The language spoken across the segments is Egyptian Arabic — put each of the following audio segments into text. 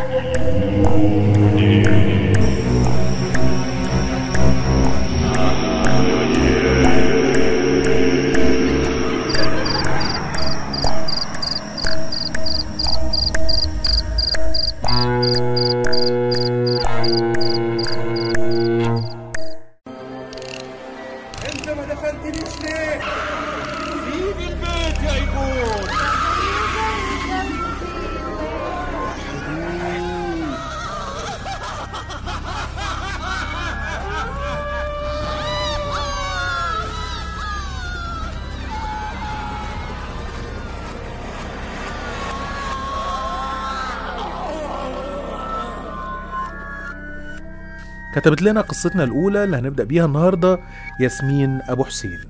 انت ما دفنتنيش ليه؟ سيب البيت يا ايبون كتبت لنا قصتنا الأولى اللي هنبدأ بيها النهاردة ياسمين أبو حسين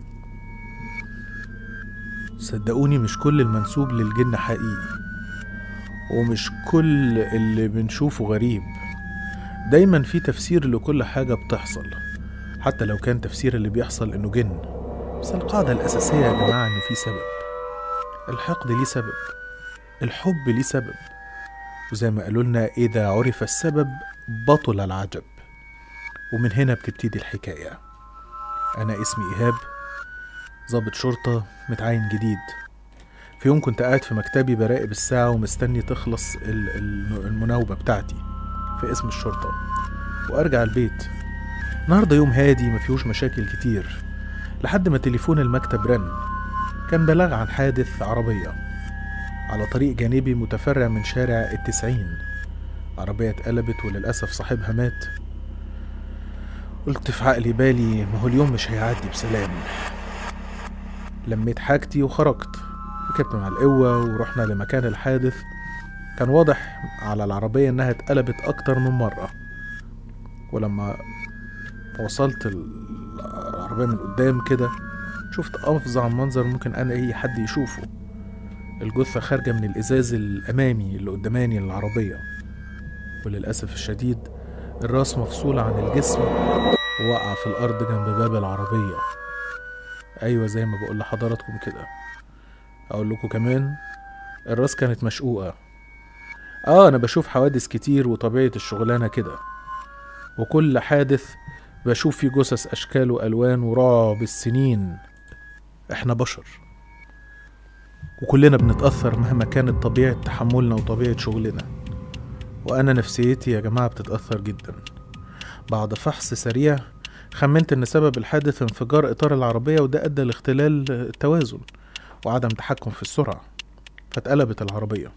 صدقوني مش كل المنسوب للجن حقيقي ومش كل اللي بنشوفه غريب دايما في تفسير لكل حاجة بتحصل حتى لو كان تفسير اللي بيحصل إنه جن بس القاعدة الأساسية يا جماعة إن في سبب الحقد ليه سبب الحب ليه سبب وزي ما قالوا لنا إذا عرف السبب بطل العجب ومن هنا بتبتدي الحكاية أنا اسمي إيهاب ضابط شرطة متعين جديد في يوم كنت قاعد في مكتبي براقب الساعة ومستني تخلص ال- ال- المناوبة بتاعتي في اسم الشرطة وأرجع البيت النهاردة يوم هادي مفيهوش مشاكل كتير لحد ما تليفون المكتب رن كان بلاغ عن حادث عربية على طريق جانبي متفرع من شارع التسعين عربية اتقلبت وللأسف صاحبها مات قلت في عقلي بالي ما هو اليوم مش هيعدي بسلام لميت حاجتي وخرجت ركبت مع القوة ورحنا لمكان الحادث كان واضح على العربية إنها اتقلبت أكتر من مرة ولما وصلت ال- العربية من قدام كده شفت أفظع منظر ممكن أنا أي حد يشوفه الجثة خارجة من الإزاز الأمامي اللي قداماني للعربية وللأسف الشديد الراس مفصولة عن الجسم ووقع في الأرض جنب باب العربية أيوة زي ما بقول لحضراتكم كده أقول لكم كمان الراس كانت مشقوقة آه أنا بشوف حوادث كتير وطبيعة الشغلانة كده وكل حادث بشوف فيه جثث أشكال وألوان ورعب السنين إحنا بشر وكلنا بنتأثر مهما كانت طبيعة تحملنا وطبيعة شغلنا وأنا نفسيتي يا جماعة بتتأثر جدا بعد فحص سريع خمنت إن سبب الحادث انفجار إطار العربية وده أدى لاختلال التوازن وعدم تحكم في السرعة فاتقلبت العربية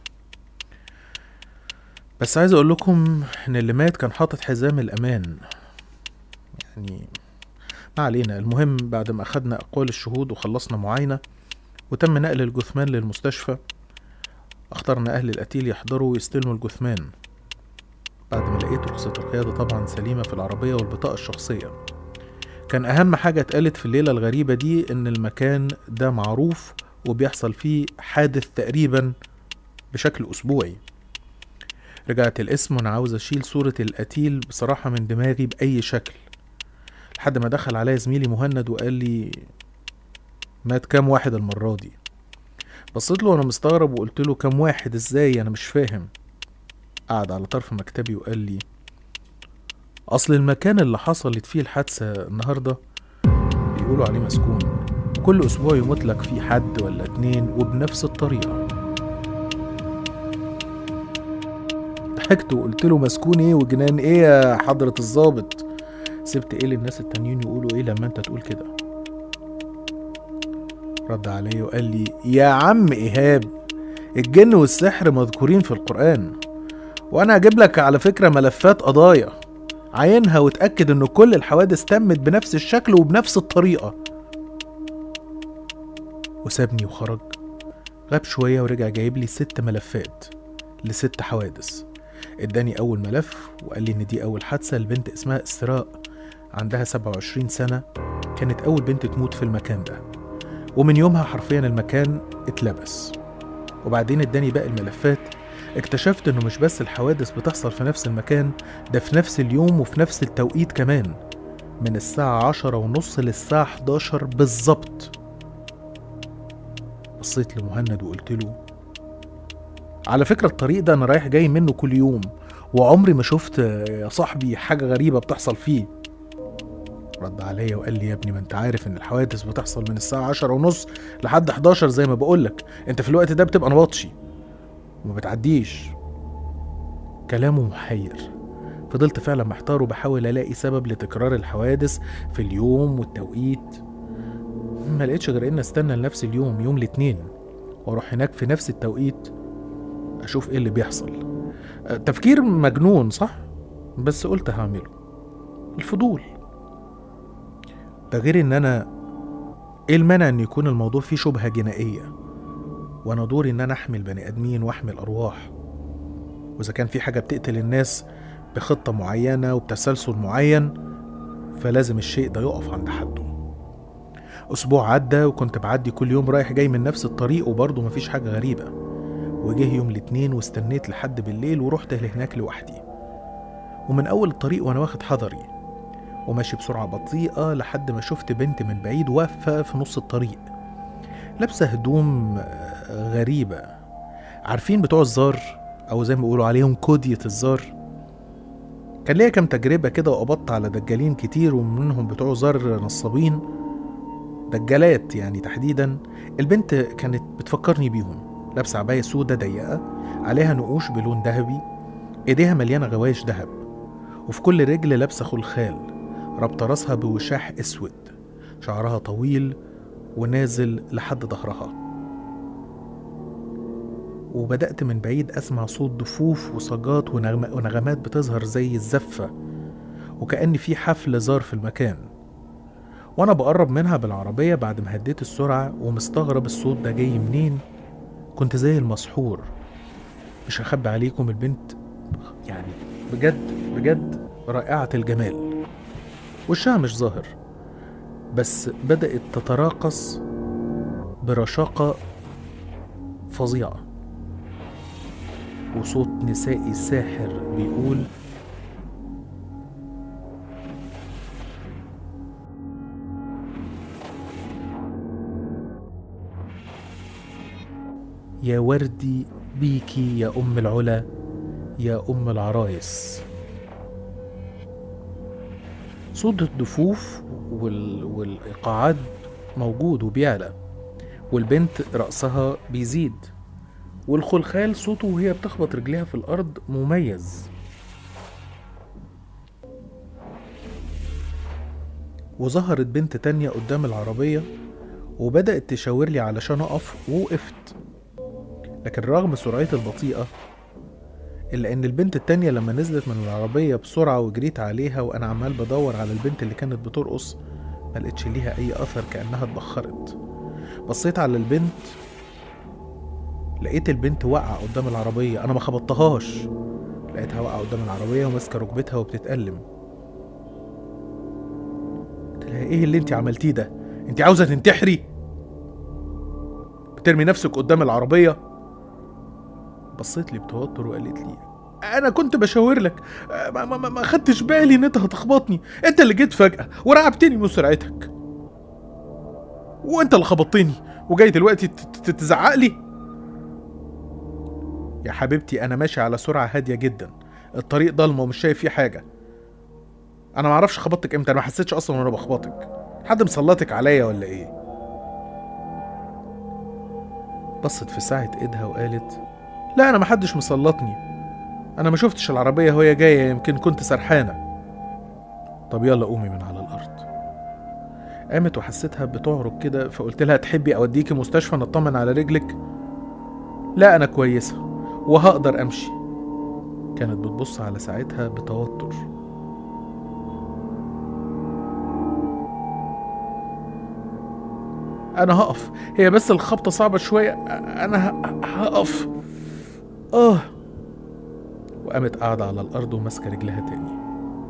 بس عايز أقول لكم إن اللي مات كان حاطط حزام الأمان يعني ما علينا المهم بعد ما أخدنا أقوال الشهود وخلصنا معاينة وتم نقل الجثمان للمستشفى اخترنا أهل القتيل يحضروا ويستلموا الجثمان بعد ما لقيت رخصة القيادة طبعا سليمة في العربية والبطاقة الشخصية كان أهم حاجة اتقالت في الليلة الغريبة دي إن المكان ده معروف وبيحصل فيه حادث تقريبا بشكل أسبوعي رجعت الاسم وأنا عاوز أشيل صورة القتيل بصراحة من دماغي بأي شكل لحد ما دخل عليا زميلي مهند وقال لي مات كام واحد المرة دي بصيت له وانا مستغرب وقلت له كام واحد ازاي انا مش فاهم قعد على طرف مكتبي وقال لي اصل المكان اللي حصلت فيه الحادثة النهاردة بيقولوا عليه مسكون وكل اسبوع يموت لك فيه حد ولا اتنين وبنفس الطريقة ضحكت وقلت له مسكون ايه وجنان ايه يا حضرة الظابط سبت ايه للناس التانيين يقولوا ايه لما انت تقول كده رد عليا وقال لي يا عم ايهاب الجن والسحر مذكورين في القرآن وانا هجيب لك على فكرة ملفات قضايا عينها وتأكد ان كل الحوادث تمت بنفس الشكل وبنفس الطريقة وسابني وخرج غاب شوية ورجع جايب لي ست ملفات لست حوادث اداني اول ملف وقال لي ان دي اول حادثة لبنت اسمها اسراء عندها 27 سنة كانت اول بنت تموت في المكان ده ومن يومها حرفيا المكان اتلبس وبعدين اداني باقي الملفات اكتشفت انه مش بس الحوادث بتحصل في نفس المكان ده في نفس اليوم وفي نفس التوقيت كمان من الساعة عشرة ونص للساعة 11 بالظبط بصيت لمهند وقلت له على فكرة الطريق ده أنا رايح جاي منه كل يوم وعمري ما شفت يا صاحبي حاجة غريبة بتحصل فيه رد عليا وقال لي يا ابني ما انت عارف ان الحوادث بتحصل من الساعة عشرة ونص لحد 11 زي ما بقولك انت في الوقت ده بتبقى نبطشي وما بتعديش كلامه محير فضلت فعلا محتار وبحاول الاقي سبب لتكرار الحوادث في اليوم والتوقيت ما لقيتش غير ان استنى لنفس اليوم يوم الاثنين واروح هناك في نفس التوقيت اشوف ايه اللي بيحصل أه، تفكير مجنون صح بس قلت هعمله الفضول ده غير ان انا ايه المانع ان يكون الموضوع فيه شبهة جنائية وانا دوري ان انا احمي البني ادمين واحمي الارواح واذا كان في حاجة بتقتل الناس بخطة معينة وبتسلسل معين فلازم الشيء ده يقف عند حده أسبوع عدى وكنت بعدي كل يوم رايح جاي من نفس الطريق وبرضه مفيش حاجة غريبة وجه يوم الاتنين واستنيت لحد بالليل ورحت لهناك لوحدي ومن أول الطريق وأنا واخد حذري وماشي بسرعة بطيئة لحد ما شفت بنت من بعيد واقفة في نص الطريق لابسة هدوم آه، غريبة عارفين بتوع الزار أو زي ما بيقولوا عليهم كودية الزار كان ليا كام تجربة كده وقبضت على دجالين كتير ومنهم بتوع زار نصابين دجالات يعني تحديدا البنت كانت بتفكرني بيهم لابسة عباية سودة ضيقة عليها نقوش بلون ذهبي ايديها مليانة غوايش ذهب وفي كل رجل لابسة خلخال رابطة راسها بوشاح اسود شعرها طويل ونازل لحد ظهرها وبدأت من بعيد أسمع صوت ضفوف وصاجات ونغم- ونغمات بتظهر زي الزفة وكأن في حفل زار في المكان وأنا بقرب منها بالعربية بعد ما هديت السرعة ومستغرب الصوت ده جاي منين كنت زي المسحور مش هخبي عليكم البنت يعني بجد بجد رائعة الجمال وشها مش ظاهر بس بدأت تتراقص برشاقة فظيعة وصوت نسائي ساحر بيقول يا وردي بيكي يا أم العلا يا أم العرايس صوت الضفوف وال... والإيقاعات موجود وبيعلى والبنت رأسها بيزيد والخلخال صوته وهي بتخبط رجليها في الأرض مميز وظهرت بنت تانية قدام العربية وبدأت تشاور لي علشان أقف ووقفت لكن رغم سرعتي البطيئة إلا إن البنت التانية لما نزلت من العربية بسرعة وجريت عليها وأنا عمال بدور على البنت اللي كانت بترقص ملقتش ليها أي أثر كأنها اتبخرت بصيت على البنت لقيت البنت واقعة قدام العربية أنا ما خبطتهاش لقيتها واقعة قدام العربية وماسكة ركبتها وبتتألم قلت لها إيه اللي أنت عملتيه ده؟ أنت عاوزة تنتحري؟ بترمي نفسك قدام العربية؟ بصيت لي بتوتر وقالت لي انا كنت بشاور لك ما, ما, ما- ما خدتش بالي ان انت هتخبطني انت اللي جيت فجأة ورعبتني من سرعتك وانت اللي خبطتني وجاي دلوقتي ت- ت- تزعق لي يا حبيبتي انا ماشي على سرعة هادية جدا الطريق ضلمة ومش شايف فيه حاجة انا ما اعرفش خبطتك امتى انا ما حسيتش اصلا وانا بخبطك حد مسلطك عليا ولا ايه بصت في ساعة ايدها وقالت لا انا محدش مسلطني انا ما شفتش العربية وهي جاية يمكن كنت سرحانة طب يلا قومي من على الارض قامت وحسيتها بتعرج كده فقلت لها تحبي اوديكي مستشفى نطمن على رجلك لا انا كويسة وهقدر امشي كانت بتبص على ساعتها بتوتر انا هقف هي بس الخبطة صعبة شوية انا ه- هقف اه وقامت قاعدة على الأرض وماسكة رجلها تاني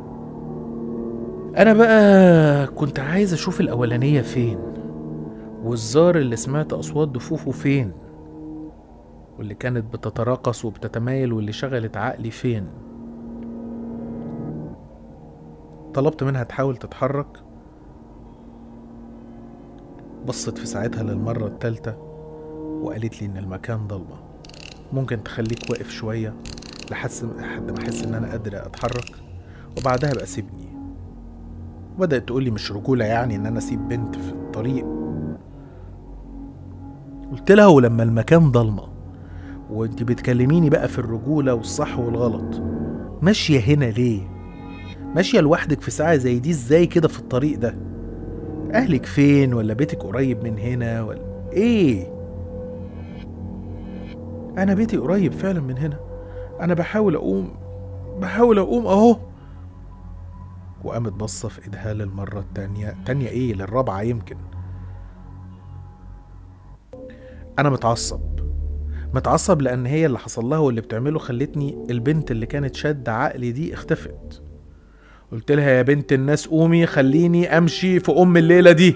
أنا بقى كنت عايز أشوف الأولانية فين والزار اللي سمعت أصوات ضفوفه فين واللي كانت بتتراقص وبتتمايل واللي شغلت عقلي فين طلبت منها تحاول تتحرك بصت في ساعتها للمرة التالتة وقالت لي إن المكان ضلمة ممكن تخليك واقف شوية لحد لحد ما أحس إن أنا قادر أتحرك وبعدها بقى سيبني وبدأت تقولي مش رجولة يعني إن أنا أسيب بنت في الطريق قلت لها ولما المكان ضلمة وانت بتكلميني بقى في الرجولة والصح والغلط ماشية هنا ليه؟ ماشية لوحدك في ساعة زي دي ازاي كده في الطريق ده؟ أهلك فين ولا بيتك قريب من هنا ولا إيه؟ أنا بيتي قريب فعلا من هنا أنا بحاول أقوم بحاول أقوم أهو وقامت بصة في إيدها للمرة التانية تانية إيه للرابعة يمكن أنا متعصب متعصب لأن هي اللي حصل لها واللي بتعمله خلتني البنت اللي كانت شادة عقلي دي اختفت قلت لها يا بنت الناس قومي خليني أمشي في أم الليلة دي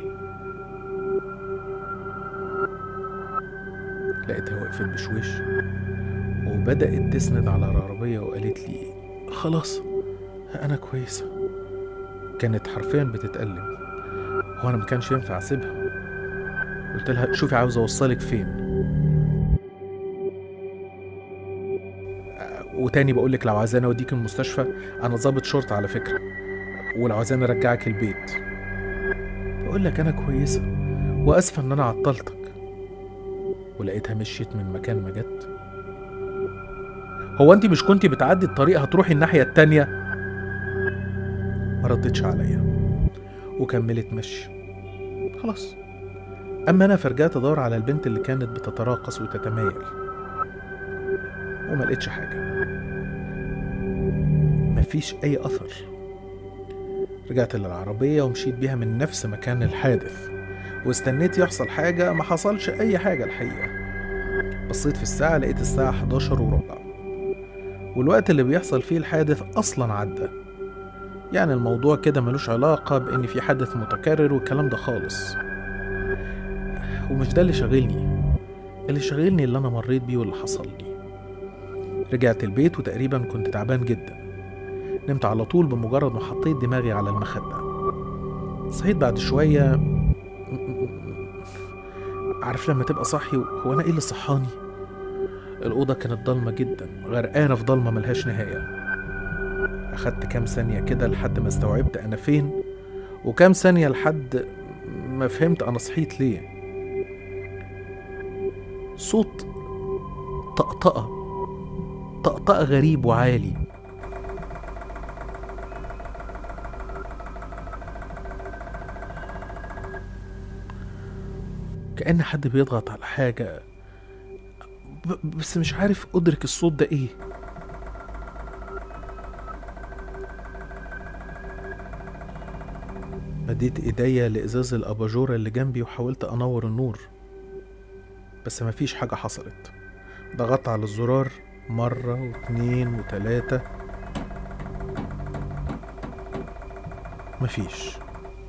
لقيتها وقفت بشويش وبدأت تسند على العربية وقالت لي خلاص أنا كويسة كانت حرفيا بتتألم هو أنا مكانش ينفع أسيبها قلت لها شوفي عاوز أوصلك فين وتاني بقول لك لو عايزاني اوديك المستشفى انا ضابط شرطه على فكره ولو عايزاني ارجعك البيت بقول لك انا كويسه واسفه ان انا عطلتك ولقيتها مشيت من مكان ما جت هو انت مش كنتي بتعدي الطريق هتروحي الناحيه التانيه ما ردتش عليا وكملت مشي خلاص اما انا فرجعت ادور على البنت اللي كانت بتتراقص وتتمايل وما لقيتش حاجة مفيش أي أثر رجعت للعربية ومشيت بيها من نفس مكان الحادث واستنيت يحصل حاجة ما حصلش أي حاجة الحقيقة بصيت في الساعة لقيت الساعة 11 وربع والوقت اللي بيحصل فيه الحادث أصلا عدى يعني الموضوع كده ملوش علاقة بإن في حدث متكرر والكلام ده خالص ومش ده اللي شاغلني اللي شاغلني اللي أنا مريت بيه واللي حصل لي رجعت البيت وتقريبا كنت تعبان جدا نمت على طول بمجرد ما حطيت دماغي على المخدة صحيت بعد شوية عارف لما تبقى صاحي هو أنا إيه اللي صحاني الأوضة كانت ضلمة جدا غرقانة في ضلمة ملهاش نهاية أخدت كام ثانية كده لحد ما استوعبت أنا فين وكام ثانية لحد ما فهمت أنا صحيت ليه صوت طقطقة طقطقة غريب وعالي كأن حد بيضغط على حاجة ب- بس مش عارف أدرك الصوت ده إيه مديت إيديا لإزاز الأباجورة اللي جنبي وحاولت أنور النور بس مفيش حاجة حصلت ضغطت على الزرار مرة واتنين وتلاتة مفيش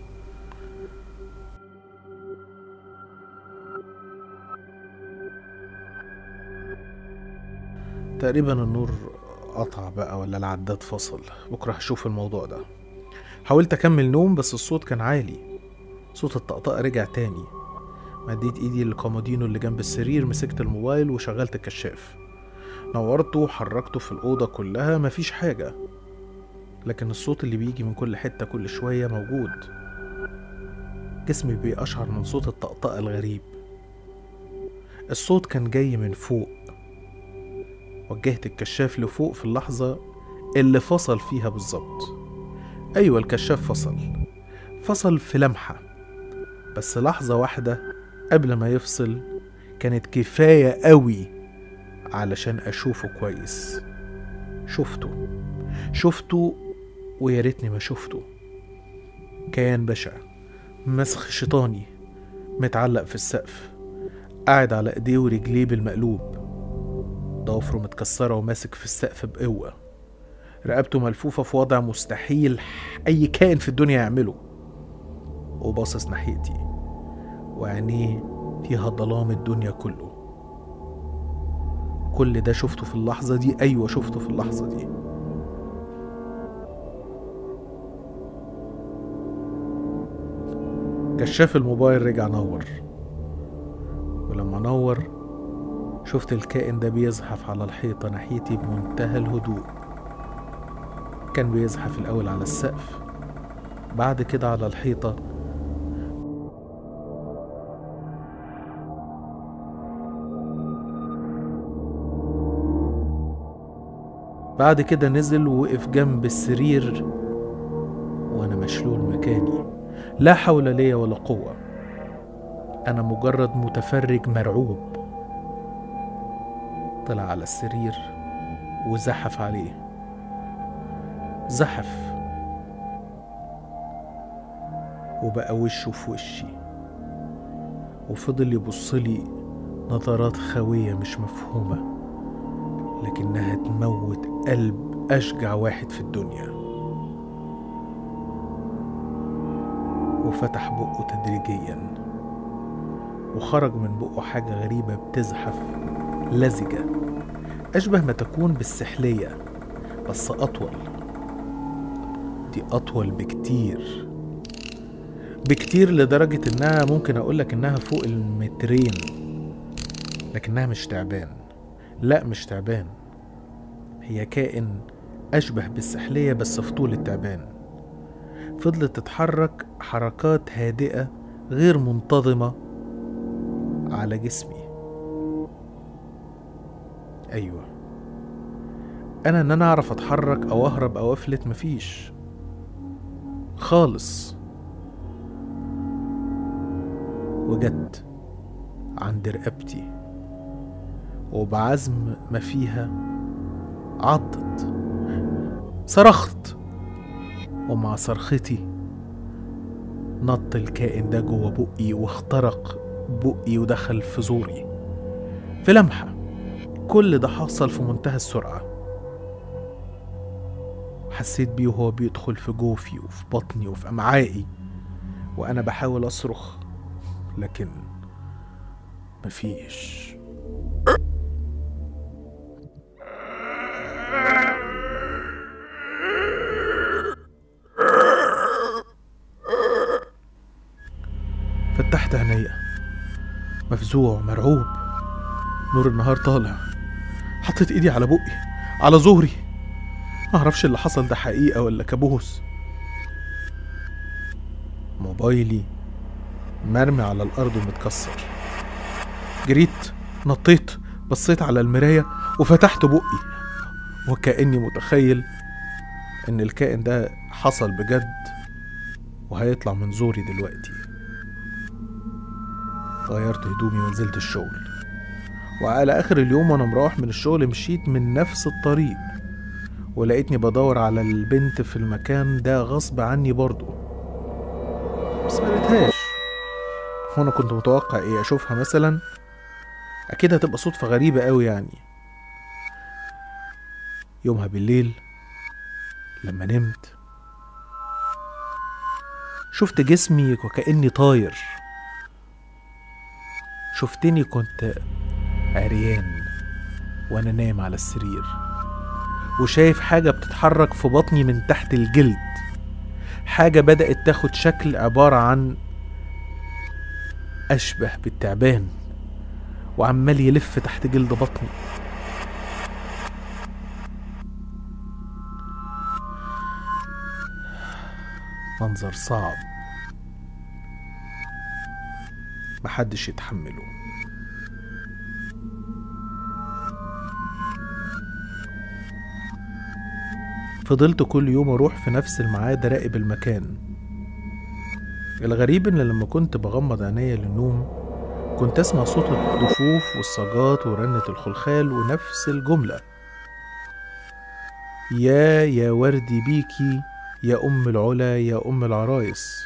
تقريبا النور قطع بقى ولا العداد فصل بكرة هشوف الموضوع ده حاولت أكمل نوم بس الصوت كان عالي صوت الطقطقة رجع تاني مديت ايدي للكومودينو اللي جنب السرير مسكت الموبايل وشغلت الكشاف نورته وحركته في الأوضة كلها مفيش حاجة لكن الصوت اللي بيجي من كل حتة كل شوية موجود جسمي بيقشعر من صوت الطقطقة الغريب الصوت كان جاي من فوق وجهت الكشاف لفوق في اللحظة اللي فصل فيها بالظبط أيوة الكشاف فصل فصل في لمحة بس لحظة واحدة قبل ما يفصل كانت كفاية قوي علشان أشوفه كويس شفته شفته ويا ريتني ما شفته كيان بشع مسخ شيطاني متعلق في السقف قاعد على ايديه ورجليه بالمقلوب ضوافره متكسرة وماسك في السقف بقوة رقبته ملفوفة في وضع مستحيل أي كائن في الدنيا يعمله وباصص ناحيتي وعينيه فيها ظلام الدنيا كله كل ده شفته في اللحظة دي أيوة شفته في اللحظة دي كشاف الموبايل رجع نور ولما نور شفت الكائن ده بيزحف على الحيطة ناحيتي بمنتهى الهدوء كان بيزحف الأول على السقف بعد كده على الحيطة بعد كده نزل ووقف جنب السرير وأنا مشلول مكاني لا حول لي ولا قوة أنا مجرد متفرج مرعوب طلع على السرير وزحف عليه زحف وبقى وشه في وشي وفضل يبصلي نظرات خوية مش مفهومة لكنها تموت قلب أشجع واحد في الدنيا وفتح بقه تدريجيا وخرج من بقه حاجة غريبة بتزحف لزجة أشبه ما تكون بالسحلية بس أطول دي أطول بكتير بكتير لدرجة إنها ممكن أقولك إنها فوق المترين لكنها مش تعبان لا مش تعبان هي كائن أشبه بالسحلية بس في طول التعبان فضلت تتحرك حركات هادئة غير منتظمة على جسمي أيوة أنا إن أنا أعرف أتحرك أو أهرب أو أفلت مفيش خالص وجت عند رقبتي وبعزم ما فيها عضت صرخت ومع صرختي نط الكائن ده جوه بقي واخترق بقي ودخل في زوري في لمحة كل ده حصل في منتهى السرعة حسيت بيه وهو بيدخل في جوفي وفي بطني وفي أمعائي وأنا بحاول أصرخ لكن مفيش فتحت عينيا مفزوع مرعوب نور النهار طالع حطيت ايدي على بقي على ظهري معرفش اللي حصل ده حقيقة ولا كابوس موبايلي مرمي على الأرض ومتكسر جريت نطيت بصيت على المراية وفتحت بقي وكأني متخيل إن الكائن ده حصل بجد وهيطلع من زوري دلوقتي غيرت هدومي ونزلت الشغل وعلى آخر اليوم وأنا مروح من الشغل مشيت من نفس الطريق ولقيتني بدور على البنت في المكان ده غصب عني برضه بس ما لقيتهاش وانا كنت متوقع ايه اشوفها مثلا اكيد هتبقى صدفة غريبة قوي يعني يومها بالليل لما نمت شفت جسمي وكأني طاير شفتني كنت عريان وانا نايم على السرير وشايف حاجة بتتحرك في بطني من تحت الجلد حاجة بدأت تاخد شكل عبارة عن أشبه بالتعبان وعمال يلف تحت جلد بطني منظر صعب محدش يتحمله فضلت كل يوم اروح في نفس الميعاد اراقب المكان الغريب ان لما كنت بغمض عينيا للنوم كنت اسمع صوت الضفوف والصاجات ورنة الخلخال ونفس الجملة يا يا وردي بيكي يا أم العلا يا أم العرايس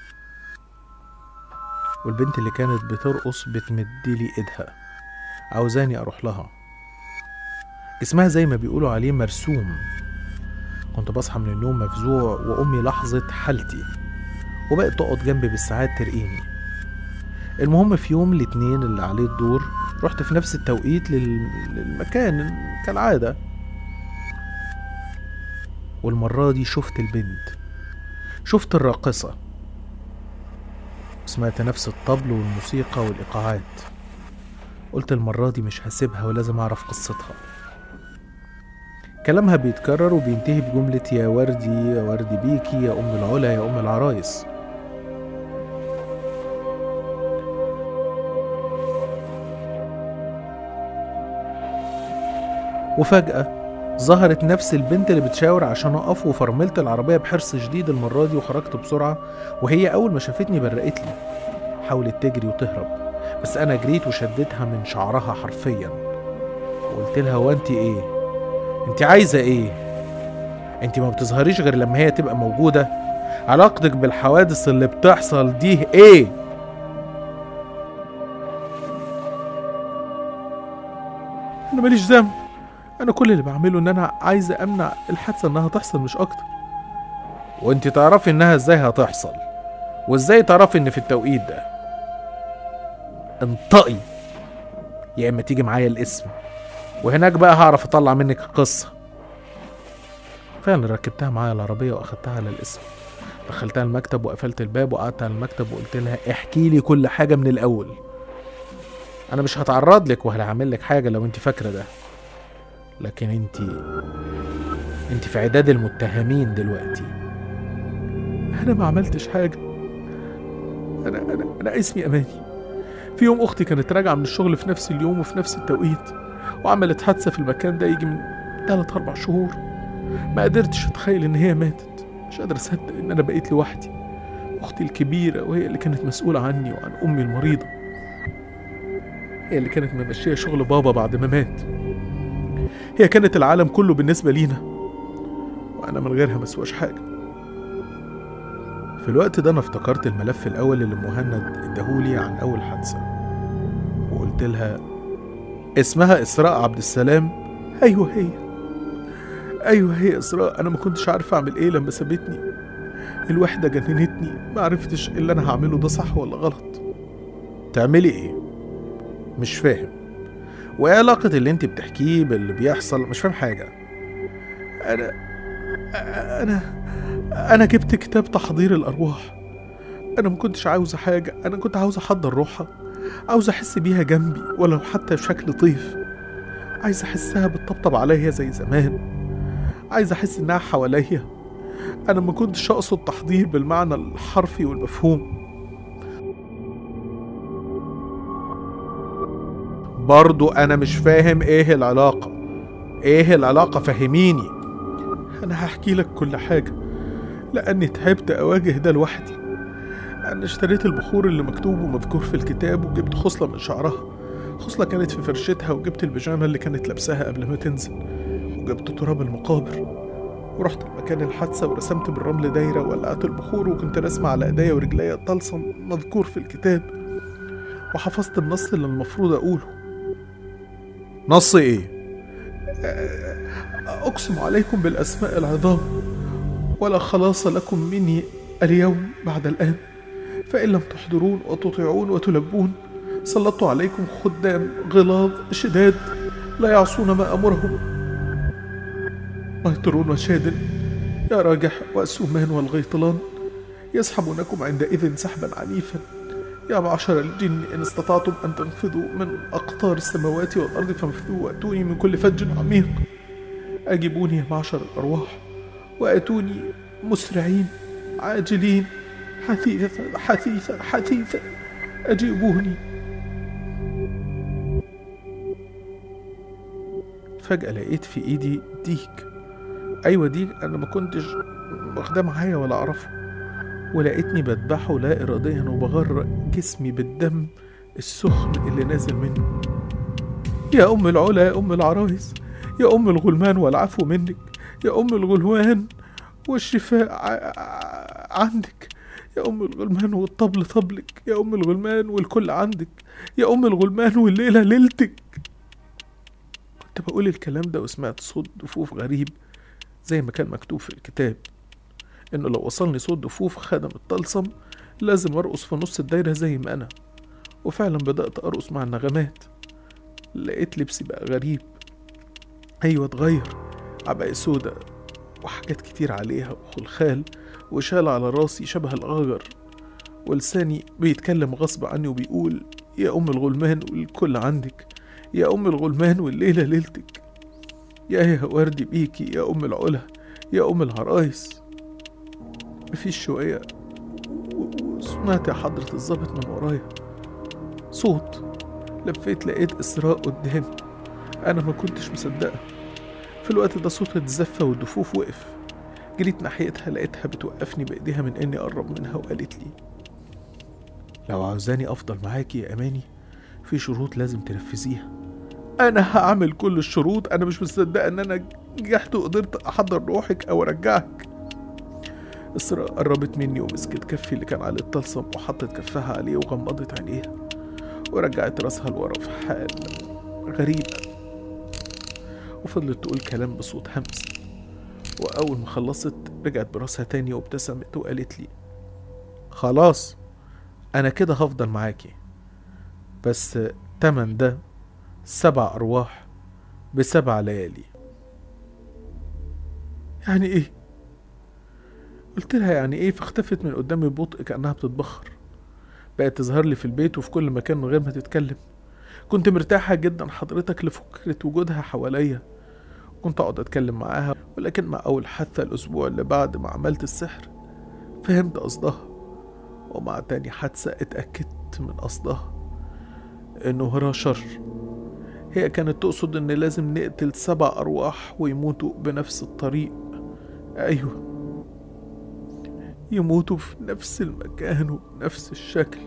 والبنت اللي كانت بترقص بتمدلي ايدها عاوزاني اروح لها جسمها زي ما بيقولوا عليه مرسوم كنت بصحى من النوم مفزوع وامي لاحظت حالتي وبقت تقعد جنبي بالساعات ترقيني المهم في يوم الاتنين اللي عليه الدور رحت في نفس التوقيت لل- للمكان كالعادة والمرة دي شفت البنت شفت الراقصة سمعت نفس الطبل والموسيقى والإيقاعات قلت المرة دي مش هسيبها ولازم أعرف قصتها كلامها بيتكرر وبينتهي بجملة يا وردي يا وردي بيكي يا أم العلا يا أم العرايس وفجأة ظهرت نفس البنت اللي بتشاور عشان أقف وفرملت العربية بحرص شديد المرة دي وخرجت بسرعة وهي أول ما شافتني برقت لي حاولت تجري وتهرب بس أنا جريت وشدتها من شعرها حرفيا وقلت لها هو أنت إيه؟ أنت عايزة إيه؟ أنت ما بتظهريش غير لما هي تبقى موجودة علاقتك بالحوادث اللي بتحصل دي إيه؟ أنا ماليش ذنب انا كل اللي بعمله ان انا عايزه امنع الحادثه انها تحصل مش اكتر وانت تعرفي انها ازاي هتحصل وازاي تعرفي ان في التوقيت ده انطقي يا اما تيجي معايا الاسم وهناك بقى هعرف اطلع منك القصه فعلا ركبتها معايا العربيه واخدتها على الاسم دخلتها المكتب وقفلت الباب وقعدت على المكتب وقلت لها احكي لي كل حاجه من الاول انا مش هتعرض لك ولا هعمل لك حاجه لو انت فاكره ده لكن انت انت في عداد المتهمين دلوقتي انا ما عملتش حاجه انا انا انا اسمي اماني في يوم اختي كانت راجعه من الشغل في نفس اليوم وفي نفس التوقيت وعملت حادثه في المكان ده يجي من 3 4 شهور ما قدرتش اتخيل ان هي ماتت مش قادر اصدق ان انا بقيت لوحدي اختي الكبيره وهي اللي كانت مسؤوله عني وعن امي المريضه هي اللي كانت ممشيه شغل بابا بعد ما مات هي كانت العالم كله بالنسبة لينا وأنا من غيرها مسواش حاجة في الوقت ده أنا افتكرت الملف الأول اللي مهند اداهولي عن أول حادثة وقلت لها اسمها إسراء عبد السلام أيوة هي أيوة هي إسراء أنا ما كنتش عارف أعمل إيه لما سابتني الوحدة جننتني ما عرفتش اللي أنا هعمله ده صح ولا غلط تعملي إيه؟ مش فاهم وايه علاقة اللي انت بتحكيه باللي بيحصل مش فاهم حاجة انا انا انا جبت كتاب تحضير الارواح انا ما كنتش عاوزة حاجة انا كنت عاوز احضر روحها عاوز احس بيها جنبي ولو حتى بشكل طيف عايز احسها بتطبطب عليا زي زمان عايز احس انها حواليا انا ما كنتش اقصد تحضير بالمعنى الحرفي والمفهوم برضو انا مش فاهم ايه العلاقة ايه العلاقة فهميني انا هحكي لك كل حاجة لاني تعبت اواجه ده لوحدي انا اشتريت البخور اللي مكتوب ومذكور في الكتاب وجبت خصلة من شعرها خصلة كانت في فرشتها وجبت البيجامة اللي كانت لابساها قبل ما تنزل وجبت تراب المقابر ورحت مكان الحادثة ورسمت بالرمل دايرة وولعت البخور وكنت راسمة على ايديا ورجليا طلسم مذكور في الكتاب وحفظت النص اللي المفروض اقوله نص ايه اقسم عليكم بالاسماء العظام ولا خلاص لكم مني اليوم بعد الان فان لم تحضرون وتطيعون وتلبون سلطت عليكم خدام غلاظ شداد لا يعصون ما امرهم مهترون وشاد يا راجح واسومان والغيطلان يسحبونكم عندئذ سحبا عنيفا يا معشر الجن إن استطعتم أن تنفذوا من أقطار السماوات والأرض فانفذوا وأتوني من كل فج عميق أجيبوني يا معشر الأرواح وأتوني مسرعين عاجلين حثيثا حثيثا حثيثا أجيبوني فجأة لقيت في إيدي ديك أيوة ديك أنا ما كنتش واخداه معايا ولا أعرفه ولقيتني بذبحه لا إراديا وبغرق جسمي بالدم السخن اللي نازل منه يا أم العلا يا أم العرايس يا أم الغلمان والعفو منك يا أم الغلمان والشفاء عندك يا أم الغلمان والطبل طبلك يا أم الغلمان والكل عندك يا أم الغلمان والليلة ليلتك كنت بقول الكلام ده وسمعت صوت ضفوف غريب زي ما كان مكتوب في الكتاب انه لو وصلني صوت ضفوف خدم الطلسم لازم ارقص في نص الدايرة زي ما انا وفعلا بدأت ارقص مع النغمات لقيت لبسي بقى غريب ايوه اتغير عباية سودا وحاجات كتير عليها وخلخال وشال على راسي شبه الغجر ولساني بيتكلم غصب عني وبيقول يا ام الغلمان والكل عندك يا ام الغلمان والليله ليلتك يا يا وردي بيكي يا ام العلا يا ام العرايس مفيش شويه و- وسمعت يا حضرة الظابط من ورايا صوت لفيت لقيت إسراء قدامي أنا ما كنتش مصدقة في الوقت ده صوت الزفة والدفوف وقف جريت ناحيتها لقيتها بتوقفني بإيديها من إني أقرب منها وقالت لي لو عاوزاني أفضل معاكي يا أماني في شروط لازم تنفذيها أنا هعمل كل الشروط أنا مش مصدقة إن أنا نجحت وقدرت أحضر روحك أو أرجعك إسراء قربت مني ومسكت كفي اللي كان عليه الطلسم وحطت كفها عليه وغمضت عينيها ورجعت راسها لورا في حال غريبة وفضلت تقول كلام بصوت همس وأول ما خلصت رجعت براسها تاني وابتسمت وقالت لي خلاص أنا كده هفضل معاكي بس تمن ده سبع أرواح بسبع ليالي يعني إيه؟ قلت لها يعني إيه فاختفت من قدامي ببطء كأنها بتتبخر بقت تظهر لي في البيت وفي كل مكان من غير ما تتكلم كنت مرتاحة جدا حضرتك لفكرة وجودها حواليا كنت أقعد أتكلم معاها ولكن مع أول حادثة الأسبوع اللي بعد ما عملت السحر فهمت قصدها ومع تاني حادثة اتأكدت من قصدها إنه وراها شر هي كانت تقصد إن لازم نقتل سبع أرواح ويموتوا بنفس الطريق أيوه يموتوا في نفس المكان وبنفس الشكل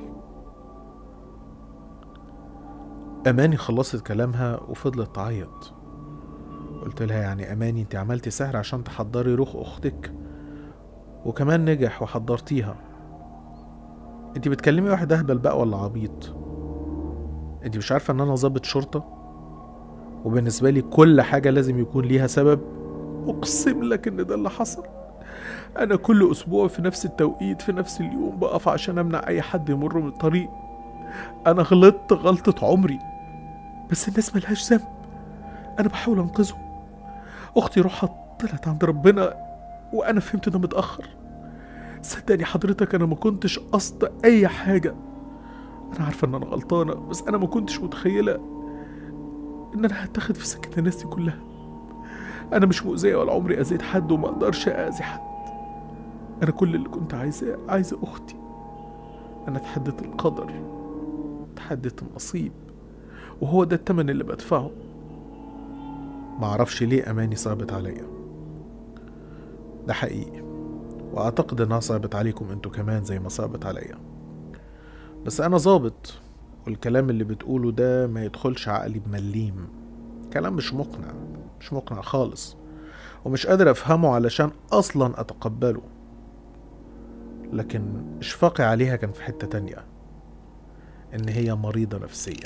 أماني خلصت كلامها وفضلت تعيط قلت لها يعني أماني انت عملتي سحر عشان تحضري روح أختك وكمان نجح وحضرتيها انت بتكلمي واحد أهبل بقى ولا عبيط انت مش عارفة ان انا ضابط شرطة وبالنسبة لي كل حاجة لازم يكون ليها سبب أقسم لك إن ده اللي حصل أنا كل أسبوع في نفس التوقيت في نفس اليوم بقف عشان أمنع أي حد يمر من الطريق أنا غلطت غلطة عمري بس الناس ملهاش ذنب أنا بحاول أنقذهم أختي روحها طلعت عند ربنا وأنا فهمت ده متأخر صدقني حضرتك أنا ما كنتش قصد أي حاجة أنا عارفة إن أنا غلطانة بس أنا ما كنتش متخيلة إن أنا هتاخد في سكة الناس دي كلها أنا مش مؤذية ولا عمري أذيت حد وما أقدرش أذي حد أنا كل اللي كنت عايزاه عايزة أختي أنا اتحديت القدر اتحديت النصيب وهو ده التمن اللي بدفعه معرفش ليه أماني صعبت عليا ده حقيقي وأعتقد إنها صعبت عليكم انتوا كمان زي ما صعبت عليا بس أنا ظابط والكلام اللي بتقوله ده ما يدخلش عقلي بمليم كلام مش مقنع مش مقنع خالص ومش قادر أفهمه علشان أصلا أتقبله لكن إشفاقي عليها كان في حتة تانية إن هي مريضة نفسيا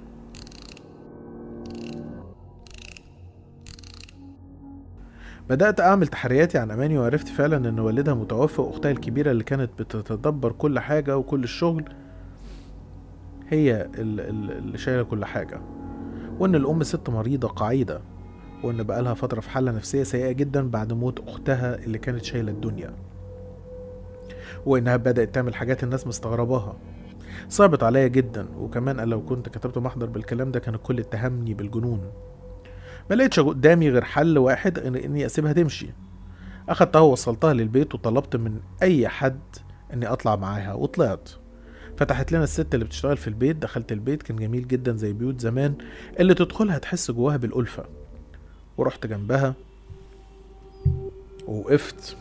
بدأت أعمل تحرياتي عن أماني وعرفت فعلا إن والدها متوفى وأختها الكبيرة اللي كانت بتتدبر كل حاجة وكل الشغل هي ال- ال- اللي شايلة كل حاجة وإن الأم ست مريضة قعيدة وإن بقالها فترة في حالة نفسية سيئة جدا بعد موت أختها اللي كانت شايلة الدنيا وإنها بدأت تعمل حاجات الناس مستغرباها صعبت عليا جدا وكمان أنا لو كنت كتبت محضر بالكلام ده كان الكل اتهمني بالجنون ما لقيتش قدامي غير حل واحد إن إني أسيبها تمشي أخدتها ووصلتها للبيت وطلبت من أي حد إني أطلع معاها وطلعت فتحت لنا الست اللي بتشتغل في البيت دخلت البيت كان جميل جدا زي بيوت زمان اللي تدخلها تحس جواها بالألفة ورحت جنبها ووقفت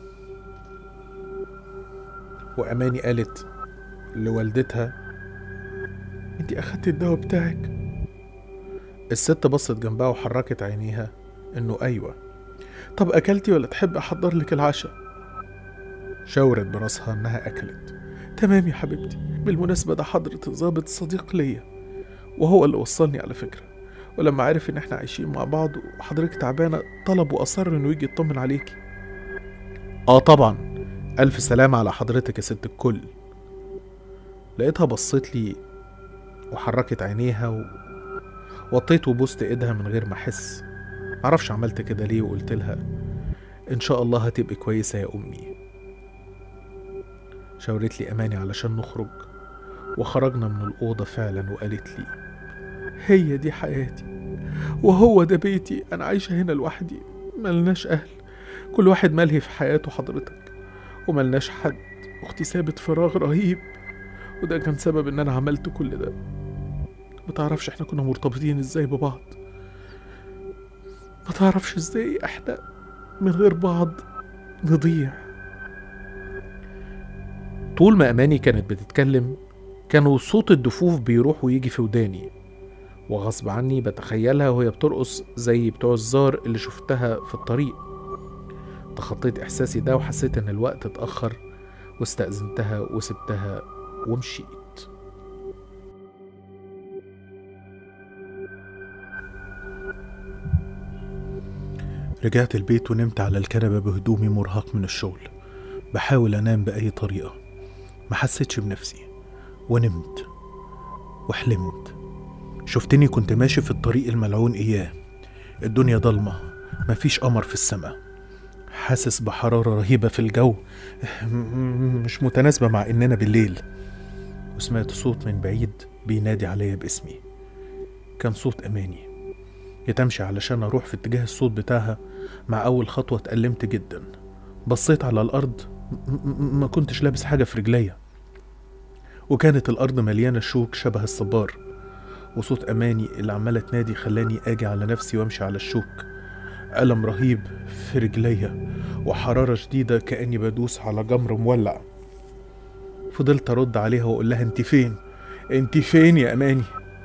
وأماني قالت لوالدتها انتي أخدت الدواء بتاعك الست بصت جنبها وحركت عينيها انه ايوه طب اكلتي ولا تحب احضر لك العشاء شاورت براسها انها اكلت تمام يا حبيبتي بالمناسبة ده حضرة الظابط صديق ليا وهو اللي وصلني على فكرة ولما عرف ان احنا عايشين مع بعض وحضرتك تعبانة طلب واصر انه يجي يطمن عليكي اه طبعا الف سلامة على حضرتك يا ست الكل لقيتها بصت لي وحركت عينيها و... وطيت وبوست ايدها من غير ما احس معرفش عملت كده ليه وقلت لها ان شاء الله هتبقي كويسة يا امي شاورت لي اماني علشان نخرج وخرجنا من الأوضة فعلا وقالت لي هي دي حياتي وهو ده بيتي أنا عايشة هنا لوحدي ملناش أهل كل واحد ملهي في حياته حضرتك وملناش حد أختي سابت فراغ رهيب وده كان سبب إن أنا عملت كل ده متعرفش احنا كنا مرتبطين ازاي ببعض متعرفش ازاي احنا من غير بعض نضيع طول ما أماني كانت بتتكلم كانوا صوت الدفوف بيروح ويجي في وداني وغصب عني بتخيلها وهي بترقص زي بتوع الزار اللي شفتها في الطريق تخطيت إحساسي ده وحسيت إن الوقت اتأخر واستأذنتها وسبتها ومشيت رجعت البيت ونمت على الكنبة بهدومي مرهق من الشغل بحاول أنام بأي طريقة ما حسيتش بنفسي ونمت وحلمت شفتني كنت ماشي في الطريق الملعون إياه الدنيا ضلمة مفيش قمر في السماء حاسس بحرارة رهيبة في الجو مش متناسبة مع إننا بالليل وسمعت صوت من بعيد بينادي عليا باسمي كان صوت أماني يتمشي علشان أروح في اتجاه الصوت بتاعها مع أول خطوة اتألمت جدا بصيت على الأرض م- م- ما كنتش لابس حاجة في رجليا وكانت الأرض مليانة شوك شبه الصبار وصوت أماني اللي عمالة تنادي خلاني أجي على نفسي وأمشي على الشوك ألم رهيب في رجليا وحرارة شديدة كأني بدوس على جمر مولع فضلت أرد عليها وأقول لها أنت فين؟ أنت فين يا أماني؟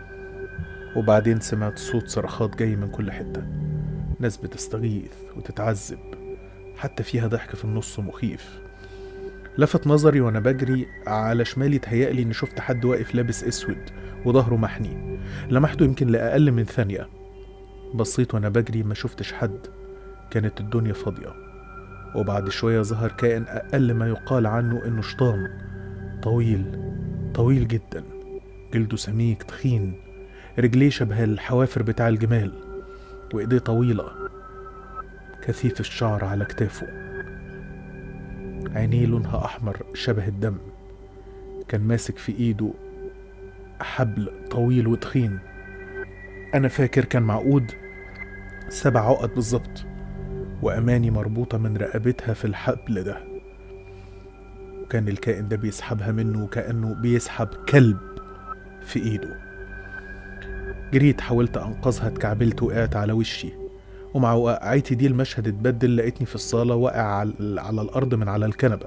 وبعدين سمعت صوت صرخات جاي من كل حتة ناس بتستغيث وتتعذب حتى فيها ضحك في النص مخيف لفت نظري وانا بجري على شمالي تهيألي اني شفت حد واقف لابس اسود وظهره محني لمحته يمكن لأقل من ثانية بصيت وانا بجري ما شفتش حد كانت الدنيا فاضية وبعد شوية ظهر كائن أقل ما يقال عنه إنه شيطان طويل طويل جدا جلده سميك تخين رجليه شبه الحوافر بتاع الجمال وإيديه طويلة كثيف الشعر على كتافه عينيه لونها أحمر شبه الدم كان ماسك في إيده حبل طويل وتخين أنا فاكر كان معقود سبع عقد بالظبط وأماني مربوطة من رقبتها في الحبل ده كان الكائن ده بيسحبها منه كأنه بيسحب كلب في إيده جريت حاولت أنقذها اتكعبلت وقعت على وشي ومع وقعتي دي المشهد اتبدل لقيتني في الصالة واقع على على الأرض من على الكنبة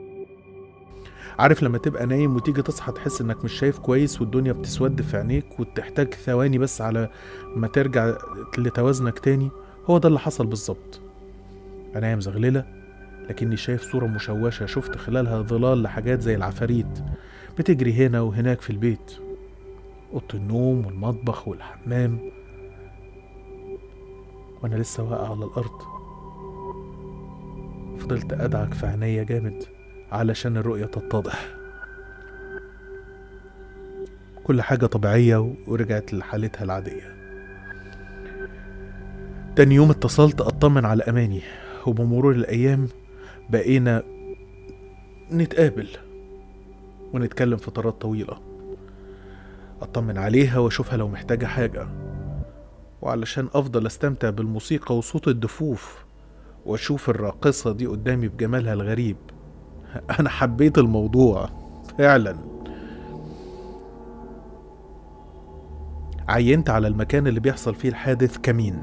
عارف لما تبقى نايم وتيجي تصحى تحس انك مش شايف كويس والدنيا بتسود في عينيك وتحتاج ثواني بس على ما ترجع لتوازنك تاني هو ده اللي حصل بالظبط انا مزغللة لكني شايف صورة مشوشة شفت خلالها ظلال لحاجات زي العفاريت بتجري هنا وهناك في البيت أوضة النوم والمطبخ والحمام وأنا لسه واقع على الأرض فضلت أدعك في عينيا جامد علشان الرؤية تتضح كل حاجة طبيعية ورجعت لحالتها العادية تاني يوم اتصلت أطمن على أماني وبمرور الأيام بقينا نتقابل ونتكلم فترات طويلة أطمن عليها وأشوفها لو محتاجة حاجة وعلشان أفضل أستمتع بالموسيقى وصوت الدفوف وأشوف الراقصة دي قدامي بجمالها الغريب أنا حبيت الموضوع فعلا عينت على المكان اللي بيحصل فيه الحادث كمين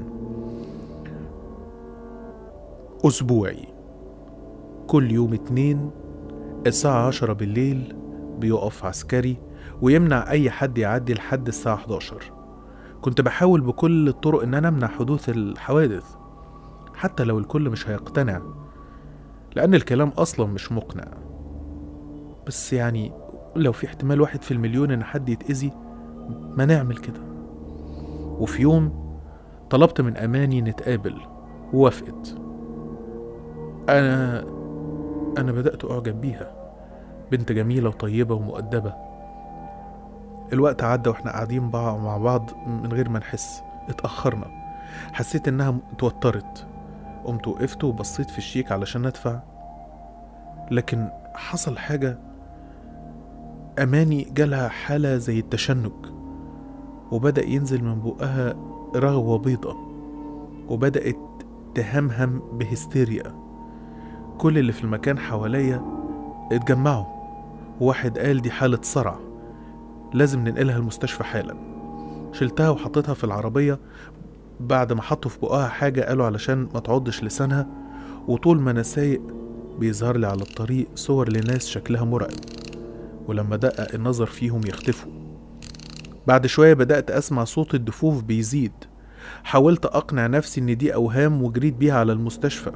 أسبوعي كل يوم اتنين الساعة عشرة بالليل بيقف عسكري ويمنع أي حد يعدي لحد الساعة 11 كنت بحاول بكل الطرق إن أنا أمنع حدوث الحوادث حتى لو الكل مش هيقتنع لأن الكلام أصلا مش مقنع بس يعني لو في احتمال واحد في المليون إن حد يتأذي ما نعمل كده وفي يوم طلبت من أماني نتقابل ووافقت أنا أنا بدأت أعجب بيها بنت جميلة وطيبة ومؤدبة الوقت عدى واحنا قاعدين بع- مع بعض من غير ما نحس اتأخرنا حسيت انها اتوترت قمت وقفت وبصيت في الشيك علشان ادفع لكن حصل حاجة أماني جالها حالة زي التشنج وبدأ ينزل من بقها رغوة بيضة وبدأت تهمهم بهستيريا كل اللي في المكان حواليا اتجمعوا وواحد قال دي حالة صرع لازم ننقلها المستشفى حالا شلتها وحطيتها في العربية بعد ما حطوا في بقها حاجة قالوا علشان ما تعضش لسانها وطول ما أنا سايق بيظهر لي على الطريق صور لناس شكلها مرعب ولما دقق النظر فيهم يختفوا بعد شوية بدأت أسمع صوت الدفوف بيزيد حاولت أقنع نفسي إن دي أوهام وجريت بيها على المستشفى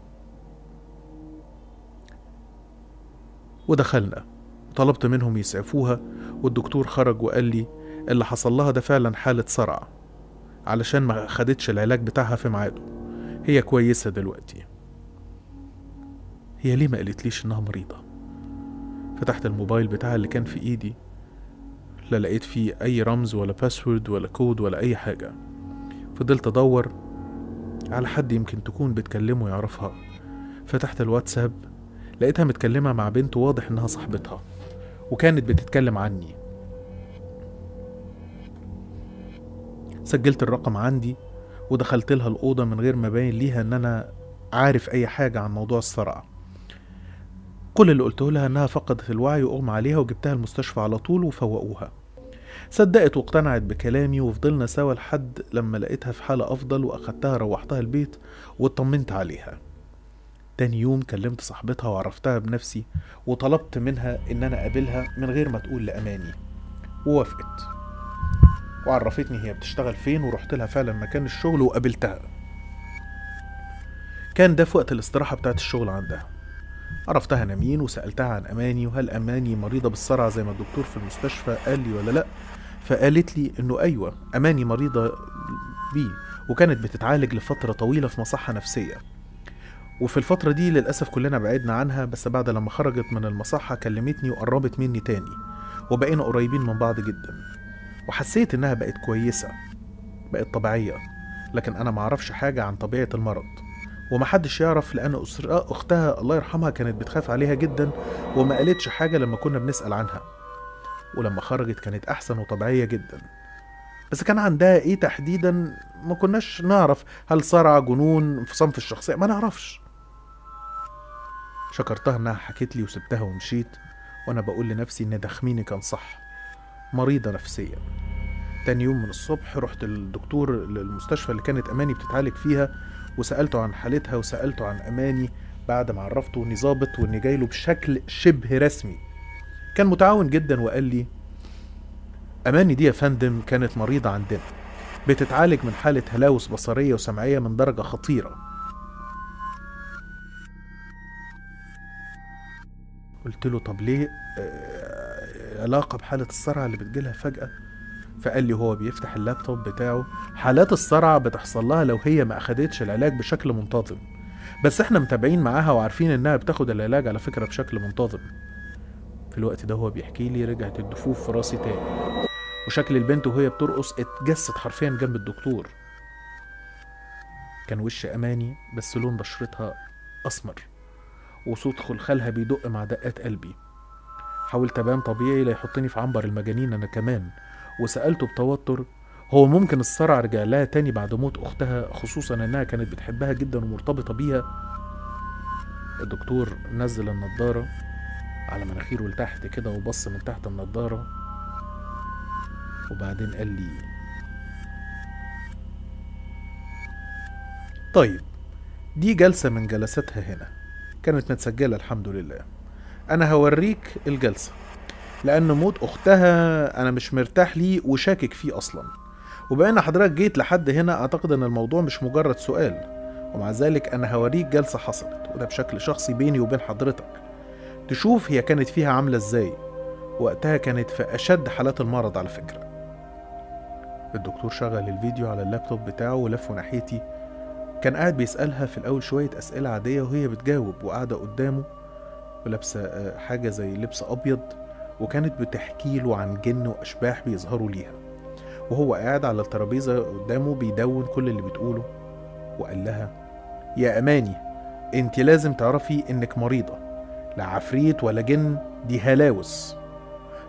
ودخلنا طلبت منهم يسعفوها والدكتور خرج وقال لي اللي حصل لها ده فعلا حالة صرع علشان ما خدتش العلاج بتاعها في ميعاده هي كويسة دلوقتي هي ليه ما قالتليش انها مريضة فتحت الموبايل بتاعها اللي كان في ايدي لا لقيت فيه اي رمز ولا باسورد ولا كود ولا اي حاجة فضلت ادور على حد يمكن تكون بتكلمه يعرفها فتحت الواتساب لقيتها متكلمة مع بنت واضح انها صاحبتها وكانت بتتكلم عني سجلت الرقم عندي ودخلت لها الأوضة من غير ما باين ليها إن أنا عارف أي حاجة عن موضوع الصرع كل اللي قلته لها إنها فقدت الوعي وأغمى عليها وجبتها المستشفى على طول وفوقوها صدقت واقتنعت بكلامي وفضلنا سوا لحد لما لقيتها في حالة أفضل وأخدتها روحتها البيت واطمنت عليها تاني يوم كلمت صاحبتها وعرفتها بنفسي وطلبت منها إن أنا أقابلها من غير ما تقول لأماني ووافقت وعرفتني هي بتشتغل فين ورحت لها فعلا مكان الشغل وقابلتها كان ده في وقت الاستراحة بتاعت الشغل عندها عرفتها أنا مين وسألتها عن أماني وهل أماني مريضة بالصرع زي ما الدكتور في المستشفى قال لي ولا لأ فقالت لي إنه أيوة أماني مريضة بيه وكانت بتتعالج لفترة طويلة في مصحة نفسية وفي الفترة دي للأسف كلنا بعدنا عنها بس بعد لما خرجت من المصحة كلمتني وقربت مني تاني وبقينا قريبين من بعض جدا وحسيت إنها بقت كويسة بقت طبيعية لكن أنا معرفش حاجة عن طبيعة المرض ومحدش يعرف لأن أسر- أختها الله يرحمها كانت بتخاف عليها جدا وما قالتش حاجة لما كنا بنسأل عنها ولما خرجت كانت أحسن وطبيعية جدا بس كان عندها إيه تحديدا ما كناش نعرف هل صرع جنون انفصام في الشخصية ما نعرفش شكرتها إنها حكت لي وسبتها ومشيت وأنا بقول لنفسي إن تخميني كان صح مريضة نفسيا تاني يوم من الصبح رحت للدكتور للمستشفى اللي كانت أماني بتتعالج فيها وسألته عن حالتها وسألته عن أماني بعد ما عرفته إني ظابط وإني جاي له بشكل شبه رسمي كان متعاون جدا وقال لي أماني دي يا فندم كانت مريضة عندنا بتتعالج من حالة هلاوس بصرية وسمعية من درجة خطيرة قلت له طب ليه آه، علاقة بحالة الصرع اللي بتجيلها فجأة فقال لي هو بيفتح اللابتوب بتاعه حالات الصرع بتحصل لها لو هي ما أخدتش العلاج بشكل منتظم بس احنا متابعين معاها وعارفين انها بتاخد العلاج على فكرة بشكل منتظم في الوقت ده هو بيحكي لي رجعت الدفوف في راسي تاني وشكل البنت وهي بترقص اتجسد حرفيا جنب الدكتور كان وش أماني بس لون بشرتها أسمر وصوت خلخالها بيدق مع دقات قلبي حاولت أبان طبيعي لا يحطني في عنبر المجانين أنا كمان وسألته بتوتر هو ممكن الصرع رجع لها تاني بعد موت أختها خصوصا إنها كانت بتحبها جدا ومرتبطة بيها الدكتور نزل النضارة على مناخيره لتحت كده وبص من تحت النضارة وبعدين قال لي طيب دي جلسة من جلساتها هنا كانت متسجلة الحمد لله أنا هوريك الجلسة لأن موت أختها أنا مش مرتاح ليه وشاكك فيه أصلا وبما إن حضرتك جيت لحد هنا أعتقد إن الموضوع مش مجرد سؤال ومع ذلك أنا هوريك جلسة حصلت وده بشكل شخصي بيني وبين حضرتك تشوف هي كانت فيها عاملة إزاي وقتها كانت في أشد حالات المرض على فكرة الدكتور شغل الفيديو على اللابتوب بتاعه ولفه ناحيتي كان قاعد بيسألها في الأول شوية أسئلة عادية وهي بتجاوب وقاعدة قدامه ولابسة آه، حاجة زي لبس أبيض وكانت بتحكي له عن جن وأشباح بيظهروا ليها وهو قاعد على الترابيزة قدامه بيدون كل اللي بتقوله وقال لها يا أماني انت لازم تعرفي انك مريضة لا عفريت ولا جن دي هلاوس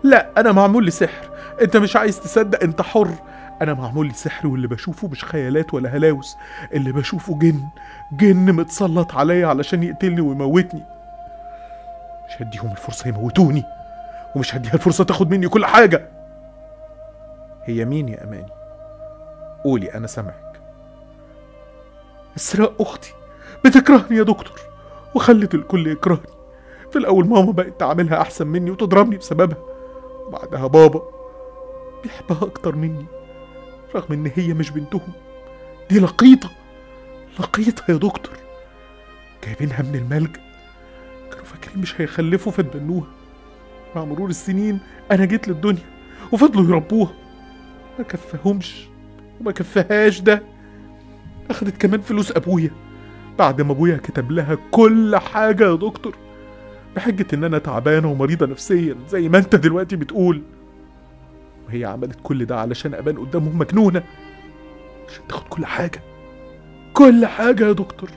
لا انا معمول لي سحر انت مش عايز تصدق انت حر انا معمول لي سحر واللي بشوفه مش خيالات ولا هلاوس اللي بشوفه جن جن متسلط عليا علشان يقتلني ويموتني مش هديهم الفرصة يموتوني ومش هديها الفرصة تاخد مني كل حاجة هي مين يا أماني؟ قولي أنا سامعك إسراء أختي بتكرهني يا دكتور وخلت الكل يكرهني في الأول ماما بقت تعاملها أحسن مني وتضربني بسببها وبعدها بابا بيحبها أكتر مني رغم إن هي مش بنتهم دي لقيطة لقيطة يا دكتور جايبينها من الملجأ كانوا فاكرين مش هيخلفوا فتبنوها مع مرور السنين أنا جيت للدنيا وفضلوا يربوها ما كفاهمش وما كفاهاش ده أخدت كمان فلوس أبويا بعد ما أبويا كتب لها كل حاجة يا دكتور بحجة إن أنا تعبانة ومريضة نفسيا زي ما أنت دلوقتي بتقول وهي عملت كل ده علشان أبان قدامهم مجنونة عشان تاخد كل حاجة كل حاجة يا دكتور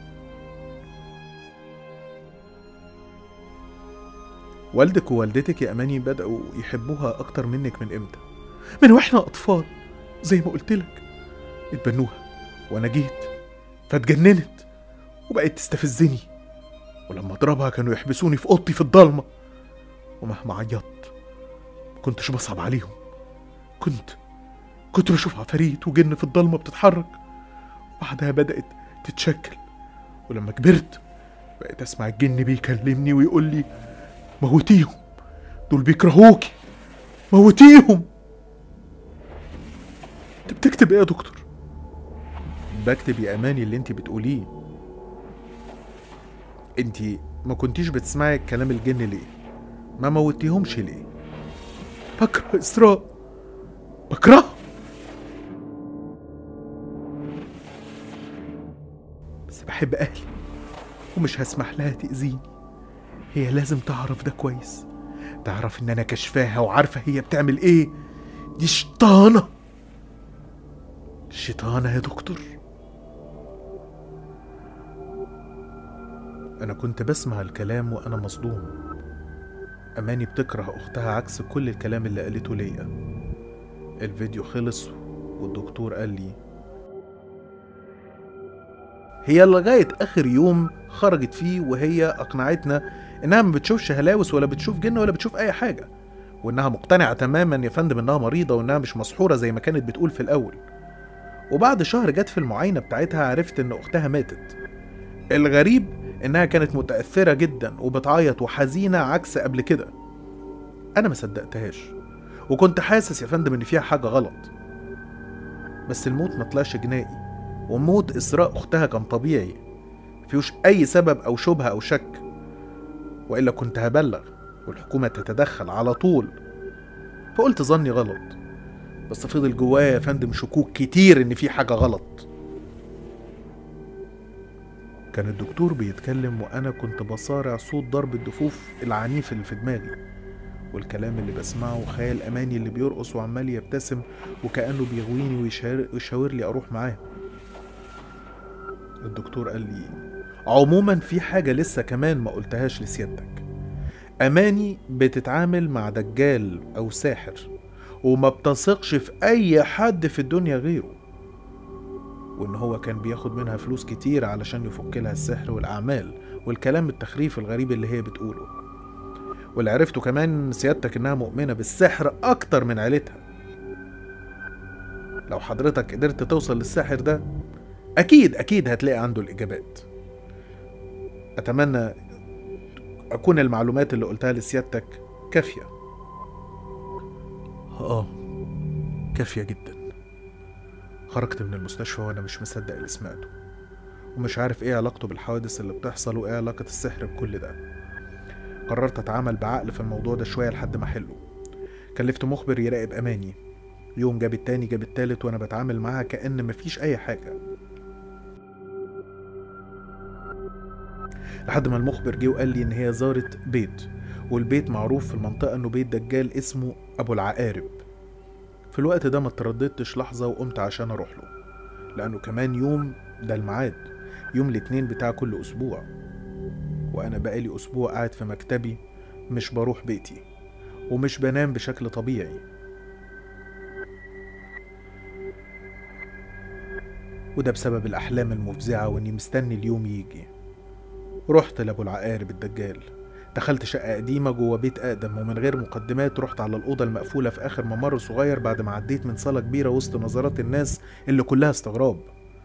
والدك ووالدتك يا أماني بدأوا يحبوها أكتر منك من إمتى؟ من وإحنا أطفال زي ما قلت لك اتبنوها وأنا جيت فاتجننت وبقت تستفزني ولما أضربها كانوا يحبسوني في أوضتي في الضلمة ومهما عيطت ما كنتش بصعب عليهم كنت كنت بشوف عفاريت وجن في الضلمة بتتحرك وبعدها بدأت تتشكل ولما كبرت بقيت أسمع الجن بيكلمني ويقول لي موتيهم دول بيكرهوكي موتيهم انت بتكتب ايه يا دكتور بكتب يا اماني اللي انت بتقوليه انت ما كنتيش بتسمعي كلام الجن ليه ما موتيهمش ليه بكره اسراء بكرهها بس بحب اهلي ومش هسمح لها تأذيني هي لازم تعرف ده كويس تعرف ان انا كشفاها وعارفة هي بتعمل ايه دي شيطانة شيطانة يا دكتور انا كنت بسمع الكلام وانا مصدوم اماني بتكره اختها عكس كل الكلام اللي قالته ليا الفيديو خلص والدكتور قال لي هي لغاية آخر يوم خرجت فيه وهي أقنعتنا إنها ما بتشوفش هلاوس ولا بتشوف جن ولا بتشوف أي حاجة وإنها مقتنعة تماما يا فندم إنها مريضة وإنها مش مسحورة زي ما كانت بتقول في الأول وبعد شهر جت في المعاينة بتاعتها عرفت إن أختها ماتت الغريب إنها كانت متأثرة جدا وبتعيط وحزينة عكس قبل كده أنا ما صدقتهاش وكنت حاسس يا فندم إن فيها حاجة غلط بس الموت ما طلعش جنائي وموت إسراء أختها كان طبيعي مفيهوش أي سبب أو شبهة أو شك وإلا كنت هبلغ والحكومة تتدخل على طول فقلت ظني غلط بس فضل جوايا يا فندم شكوك كتير إن في حاجة غلط كان الدكتور بيتكلم وأنا كنت بصارع صوت ضرب الدفوف العنيف اللي في دماغي والكلام اللي بسمعه خيال أماني اللي بيرقص وعمال يبتسم وكأنه بيغويني ويشاور, ويشاور لي أروح معاه الدكتور قال لي عموما في حاجة لسه كمان ما قلتهاش لسيادتك أماني بتتعامل مع دجال أو ساحر وما بتثقش في أي حد في الدنيا غيره وإن هو كان بياخد منها فلوس كتير علشان يفك لها السحر والأعمال والكلام التخريف الغريب اللي هي بتقوله واللي عرفته كمان سيادتك إنها مؤمنة بالسحر أكتر من عيلتها لو حضرتك قدرت توصل للساحر ده أكيد أكيد هتلاقي عنده الإجابات أتمنى أكون المعلومات اللي قلتها لسيادتك كافية آه كافية جدا خرجت من المستشفى وأنا مش مصدق اللي سمعته ومش عارف إيه علاقته بالحوادث اللي بتحصل وإيه علاقة السحر بكل ده قررت أتعامل بعقل في الموضوع ده شوية لحد ما أحله كلفت مخبر يراقب أماني يوم جاب التاني جاب التالت وأنا بتعامل معاها كأن مفيش أي حاجة لحد ما المخبر جه وقال لي ان هي زارت بيت والبيت معروف في المنطقه انه بيت دجال اسمه ابو العقارب في الوقت ده ما ترددتش لحظه وقمت عشان اروح له لانه كمان يوم ده الميعاد يوم الاتنين بتاع كل اسبوع وانا بقالي اسبوع قاعد في مكتبي مش بروح بيتي ومش بنام بشكل طبيعي وده بسبب الأحلام المفزعة وإني مستني اليوم يجي رحت لأبو العقارب الدجال دخلت شقة قديمة جوه بيت أقدم ومن غير مقدمات رحت على الأوضة المقفولة في آخر ممر صغير بعد ما عديت من صالة كبيرة وسط نظرات الناس اللي كلها استغراب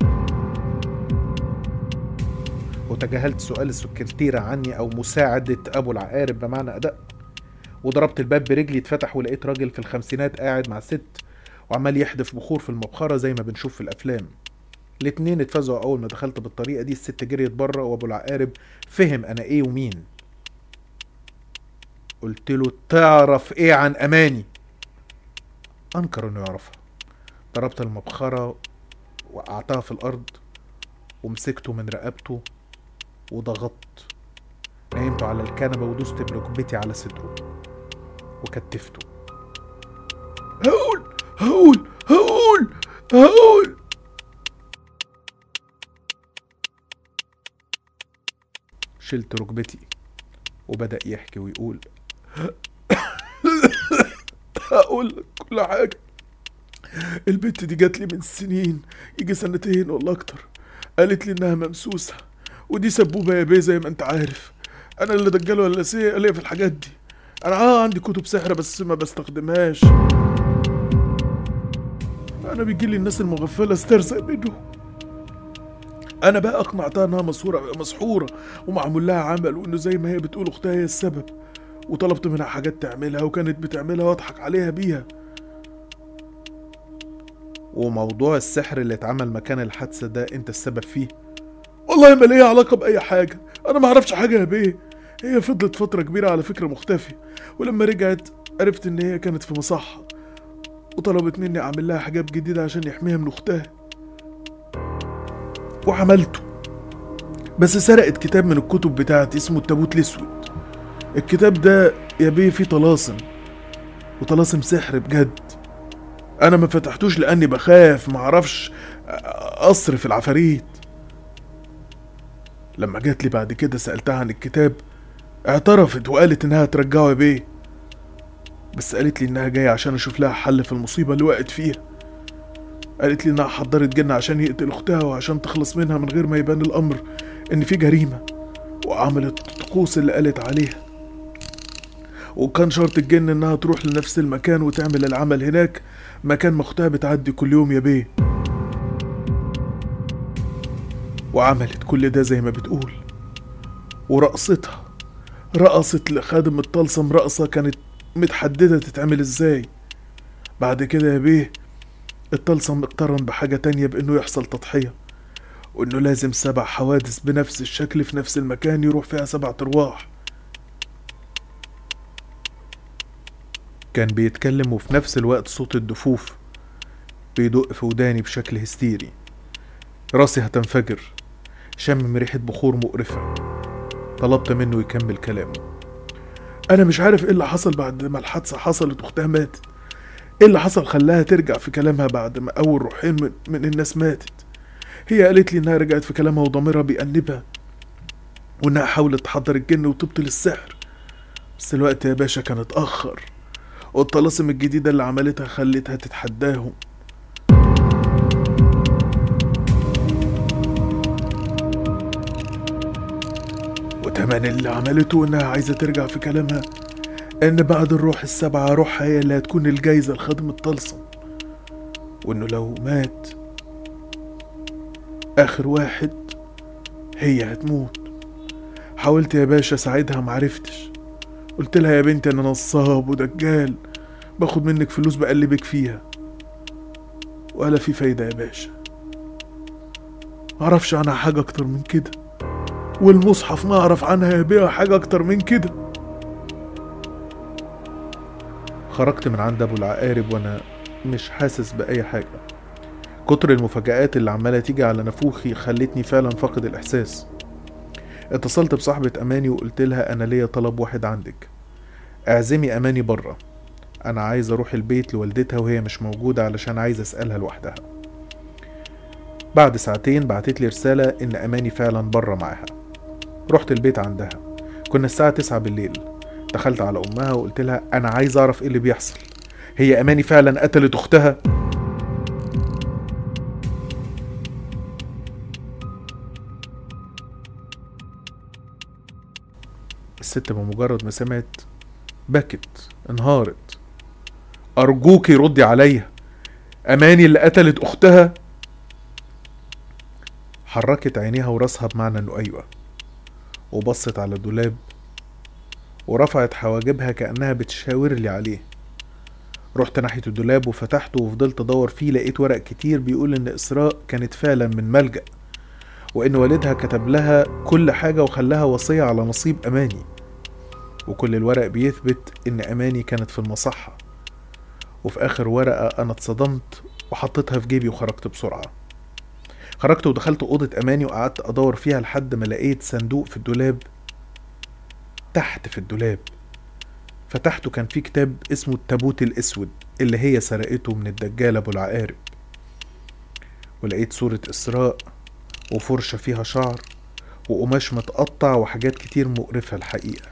وتجاهلت سؤال السكرتيرة عني أو مساعدة أبو العقارب بمعنى أدق وضربت الباب برجلي اتفتح ولقيت راجل في الخمسينات قاعد مع ست وعمال يحدف بخور في المبخرة زي ما بنشوف في الأفلام الاتنين اتفزعوا أول ما دخلت بالطريقة دي الست جريت بره وأبو العقارب فهم أنا إيه ومين قلت له تعرف إيه عن أماني أنكر إنه يعرفها ضربت المبخرة وقعتها في الأرض ومسكته من رقبته وضغطت نيمته على الكنبة ودوست بركبتي على صدره وكتفته هقول هقول هقول هقول شلت ركبتي وبدأ يحكي ويقول هقول لك كل حاجة البت دي جات لي من سنين يجي سنتين ولا أكتر قالت لي إنها ممسوسة ودي سبوبة يا بيه زي ما أنت عارف أنا اللي دجال ولا سيء ليا في الحاجات دي أنا آه عندي كتب سحر بس ما بستخدمهاش أنا بيجيلي الناس المغفلة استرزق منهم انا بقى اقنعتها انها مسحوره مسحوره ومعمول لها عمل وانه زي ما هي بتقول اختها هي السبب وطلبت منها حاجات تعملها وكانت بتعملها واضحك عليها بيها وموضوع السحر اللي اتعمل مكان الحادثه ده انت السبب فيه والله ما ليا علاقه باي حاجه انا ما اعرفش حاجه يا بيه هي فضلت فتره كبيره على فكره مختفيه ولما رجعت عرفت ان هي كانت في مصحه وطلبت مني اعمل لها حاجات جديده عشان يحميها من اختها وعملته بس سرقت كتاب من الكتب بتاعتي اسمه التابوت الاسود الكتاب ده يا بيه فيه طلاسم وطلاسم سحر بجد انا ما فتحتوش لاني بخاف معرفش اصرف العفاريت لما جات لي بعد كده سألتها عن الكتاب اعترفت وقالت انها ترجعه يا بيه بس قالت لي انها جاية عشان اشوف لها حل في المصيبة اللي وقعت فيها قالت لي انها حضرت جن عشان يقتل اختها وعشان تخلص منها من غير ما يبان الامر ان في جريمة وعملت الطقوس اللي قالت عليها وكان شرط الجن انها تروح لنفس المكان وتعمل العمل هناك مكان ما اختها بتعدي كل يوم يا بيه وعملت كل ده زي ما بتقول ورقصتها رقصت لخادم الطلسم رقصة كانت متحددة تتعمل ازاي بعد كده يا بيه الطلسم اقترن بحاجة تانية بانه يحصل تضحية وانه لازم سبع حوادث بنفس الشكل في نفس المكان يروح فيها سبع ارواح كان بيتكلم وفي نفس الوقت صوت الدفوف بيدق في وداني بشكل هستيري راسي هتنفجر شمم ريحة بخور مقرفة طلبت منه يكمل كلامه أنا مش عارف إيه اللي حصل بعد ما الحادثة حصلت وأختها ماتت إيه اللي حصل خلاها ترجع في كلامها بعد ما أول روحين من, من الناس ماتت هي قالت لي إنها رجعت في كلامها وضميرها بيأنبها وإنها حاولت تحضر الجن وتبطل السحر بس الوقت يا باشا كان اتأخر والطلاسم الجديدة اللي عملتها خلتها تتحداهم وكمان اللي عملته انها عايزة ترجع في كلامها ان بعد الروح السبعة روحها هي اللي هتكون الجايزة لخادم الطلسم وانه لو مات اخر واحد هي هتموت حاولت يا باشا اساعدها معرفتش قلت لها يا بنتي انا نصاب ودجال باخد منك فلوس بقلبك فيها ولا في فايدة يا باشا معرفش عنها حاجة اكتر من كده والمصحف ما اعرف عنها يبيع حاجة اكتر من كده خرجت من عند ابو العقارب وانا مش حاسس باي حاجة كتر المفاجآت اللي عمالة تيجي على نافوخي خلتني فعلا فاقد الاحساس اتصلت بصاحبة اماني وقلت لها انا ليا طلب واحد عندك اعزمي اماني بره انا عايز اروح البيت لوالدتها وهي مش موجودة علشان عايز اسألها لوحدها بعد ساعتين بعتت لي رسالة ان اماني فعلا بره معاها رحت البيت عندها كنا الساعة تسعة بالليل دخلت على امها وقلت لها انا عايز اعرف ايه اللي بيحصل هي اماني فعلا قتلت اختها الست بمجرد ما سمعت بكت انهارت ارجوكي ردي عليا اماني اللي قتلت اختها حركت عينيها وراسها بمعنى انه ايوه وبصت على الدولاب ورفعت حواجبها كأنها بتشاور لي عليه رحت ناحية الدولاب وفتحته وفضلت أدور فيه لقيت ورق كتير بيقول إن إسراء كانت فعلا من ملجأ وإن والدها كتب لها كل حاجة وخلاها وصية على نصيب أماني وكل الورق بيثبت إن أماني كانت في المصحة وفي آخر ورقة أنا اتصدمت وحطيتها في جيبي وخرجت بسرعة خرجت ودخلت أوضة أماني وقعدت أدور فيها لحد ما لقيت صندوق في الدولاب تحت في الدولاب فتحته كان فيه كتاب اسمه التابوت الأسود اللي هي سرقته من الدجال أبو العقارب ولقيت صورة إسراء وفرشة فيها شعر وقماش متقطع وحاجات كتير مقرفة الحقيقة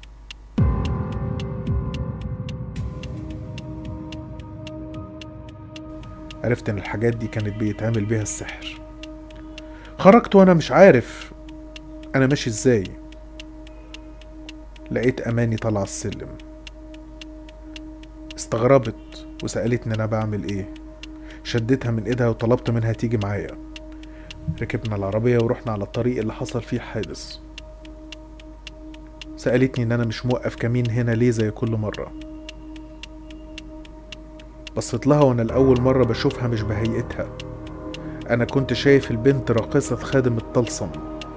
عرفت ان الحاجات دي كانت بيتعمل بيها السحر خرجت وانا مش عارف انا ماشي ازاي لقيت اماني طالعه السلم استغربت وسالتني انا بعمل ايه شدتها من ايدها وطلبت منها تيجي معايا ركبنا العربيه ورحنا على الطريق اللي حصل فيه الحادث سالتني ان انا مش موقف كمين هنا ليه زي كل مره بصيت لها وانا لاول مره بشوفها مش بهيئتها انا كنت شايف البنت راقصه خادم الطلسم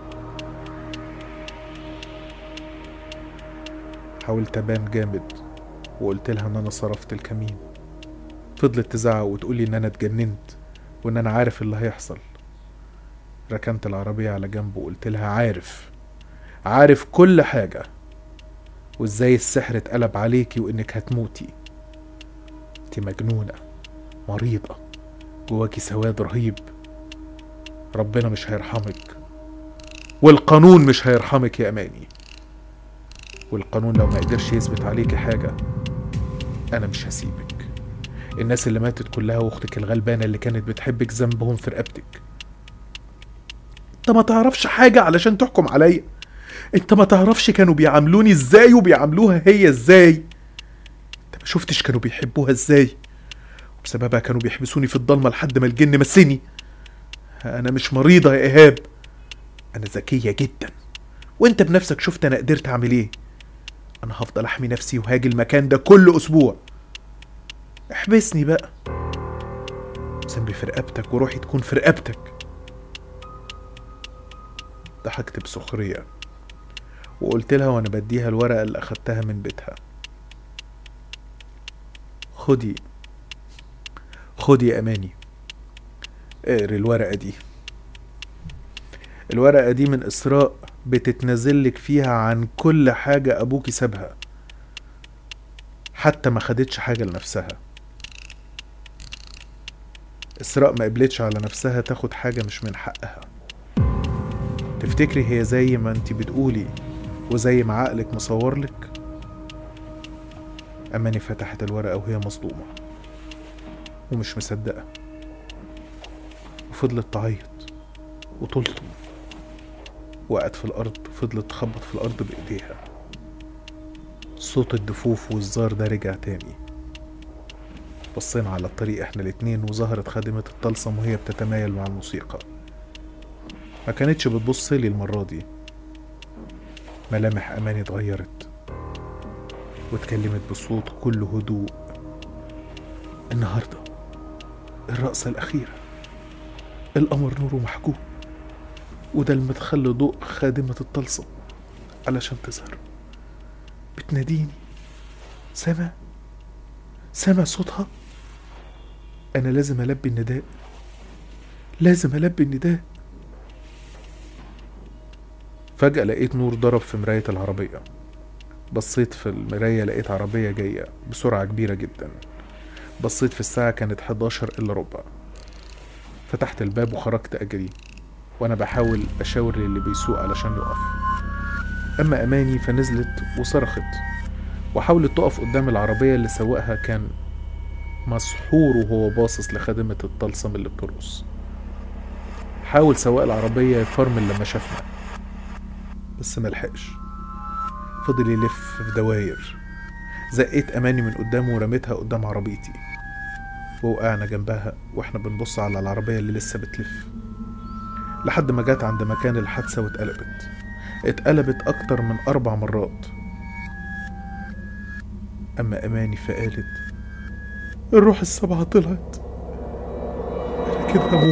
حاولت ابان جامد وقلت لها ان انا صرفت الكمين فضلت تزعق وتقولي ان انا اتجننت وان انا عارف اللي هيحصل ركنت العربية على جنب وقلت لها عارف عارف كل حاجة وازاي السحر اتقلب عليكي وانك هتموتي انت مجنونة مريضة جواكي سواد رهيب ربنا مش هيرحمك والقانون مش هيرحمك يا اماني والقانون لو ما قدرش يثبت عليكي حاجة أنا مش هسيبك الناس اللي ماتت كلها واختك الغلبانة اللي كانت بتحبك ذنبهم في رقبتك انت ما تعرفش حاجة علشان تحكم عليا انت ما تعرفش كانوا بيعاملوني ازاي وبيعاملوها هي ازاي انت ما شفتش كانوا بيحبوها ازاي وبسببها كانوا بيحبسوني في الضلمة لحد ما الجن مسني انا مش مريضة يا ايهاب انا ذكية جدا وانت بنفسك شفت انا قدرت اعمل ايه انا هفضل احمي نفسي وهاجي المكان ده كل اسبوع احبسني بقى ذنبي في رقبتك وروحي تكون في رقبتك ضحكت بسخرية وقلت لها وانا بديها الورقة اللي اخدتها من بيتها خدي خدي يا اماني اقري الورقة دي الورقة دي من إسراء بتتنزلك فيها عن كل حاجة أبوكي سابها حتى ما خدتش حاجة لنفسها إسراء ما قبلتش على نفسها تاخد حاجة مش من حقها تفتكري هي زي ما انتي بتقولي وزي ما عقلك مصورلك أماني فتحت الورقة وهي مصدومة ومش مصدقة وفضلت تعيط وتلطم وقعت في الأرض وفضلت تخبط في الأرض بإيديها صوت الدفوف والزار ده رجع تاني بصينا على الطريق احنا الاتنين وظهرت خادمة الطلسم وهي بتتمايل مع الموسيقى ما كانتش بتبص لي المرة دي ملامح أماني اتغيرت واتكلمت بصوت كله هدوء النهاردة الرقصة الأخيرة القمر نوره محجوب وده المدخل لضوء خادمة الطلسم علشان تظهر بتناديني سامع سامع صوتها أنا لازم ألبي النداء لازم ألبي النداء فجأة لقيت نور ضرب في مراية العربية بصيت في المراية لقيت عربية جاية بسرعة كبيرة جدا بصيت في الساعة كانت 11 إلا ربع فتحت الباب وخرجت أجري وأنا بحاول أشاور للي بيسوق علشان يقف أما أماني فنزلت وصرخت وحاولت تقف قدام العربية اللي سواقها كان مسحور وهو باصص لخادمة الطلسم اللي بترقص حاول سواق العربية يفرمل لما شافنا بس ملحقش فضل يلف في دواير زقيت أماني من قدامه ورميتها قدام عربيتي ووقعنا جنبها واحنا بنبص على العربية اللي لسه بتلف لحد ما جت عند مكان الحادثة واتقلبت اتقلبت أكتر من أربع مرات أما أماني فقالت الروح السبعة طلعت أنا كده هموت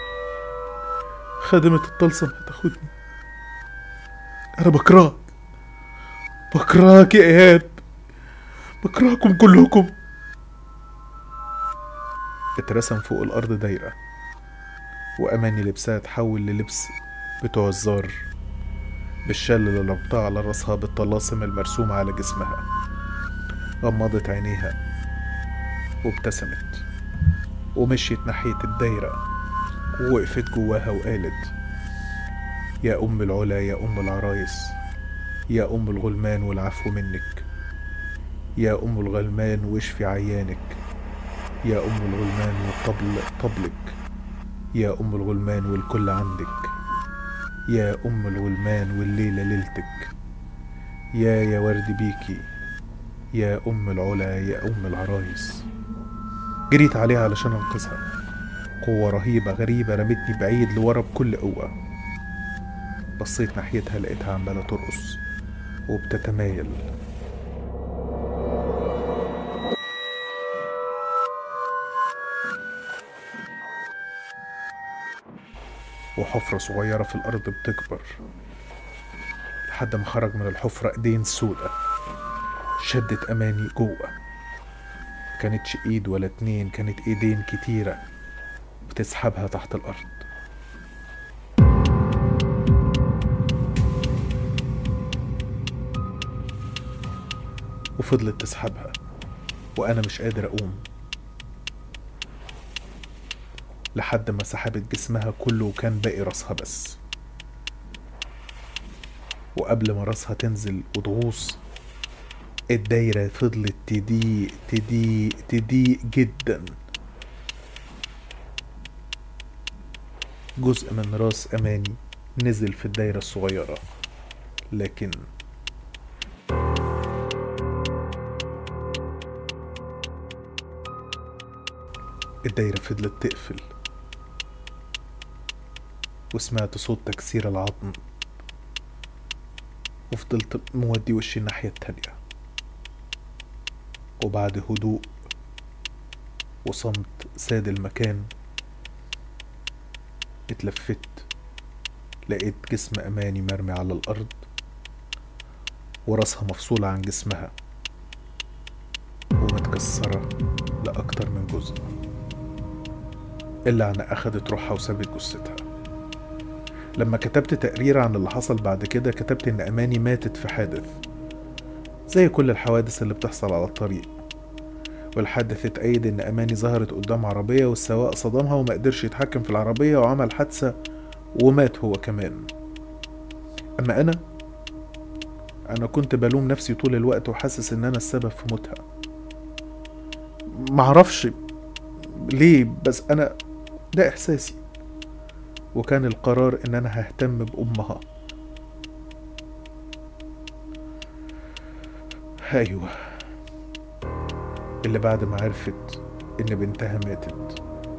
خادمة الطلسم هتاخدني أنا بكرهك بكرهك يا إيهاب بكرهكم كلكم اترسم فوق الأرض دايرة وأماني لبسها اتحول للبس بتوع الزار بالشال اللي ربطها على راسها بالطلاسم المرسومة على جسمها غمضت عينيها وابتسمت ومشيت ناحية الدايرة ووقفت جواها وقالت يا أم العلا يا أم العرايس يا أم الغلمان والعفو منك يا أم الغلمان واشفي عيانك يا أم الغلمان والطبل طبلك يا أم الغلمان والكل عندك يا أم الغلمان والليلة ليلتك يا يا ورد بيكي يا أم العلا يا أم العرايس جريت عليها علشان أنقذها قوة رهيبة غريبة رمتني بعيد لورا بكل قوة بصيت ناحيتها لقيتها عمالة ترقص وبتتمايل وحفرة صغيرة في الأرض بتكبر لحد ما خرج من الحفرة إيدين سودة شدت أماني جوه كانتش إيد ولا اتنين كانت إيدين كتيرة بتسحبها تحت الأرض وفضلت تسحبها وأنا مش قادر أقوم لحد ما سحبت جسمها كله وكان باقي راسها بس وقبل ما راسها تنزل وتغوص الدايرة فضلت تضيق تضيق تضيق جدا جزء من راس أماني نزل في الدايرة الصغيرة لكن الدايرة فضلت تقفل وسمعت صوت تكسير العظم وفضلت مودي وشي الناحية التانية وبعد هدوء وصمت ساد المكان اتلفت لقيت جسم أماني مرمي على الأرض وراسها مفصولة عن جسمها ومتكسرة لأكتر من جزء اللعنة أخدت روحها وسابت جثتها لما كتبت تقرير عن اللي حصل بعد كده كتبت إن أماني ماتت في حادث زي كل الحوادث اللي بتحصل على الطريق والحادث اتأيد إن أماني ظهرت قدام عربية والسواق صدمها وما قدرش يتحكم في العربية وعمل حادثة ومات هو كمان أما أنا أنا كنت بلوم نفسي طول الوقت وحاسس إن أنا السبب في موتها معرفش ليه بس أنا ده إحساسي وكان القرار إن أنا ههتم بأمها أيوه اللي بعد ما عرفت إن بنتها ماتت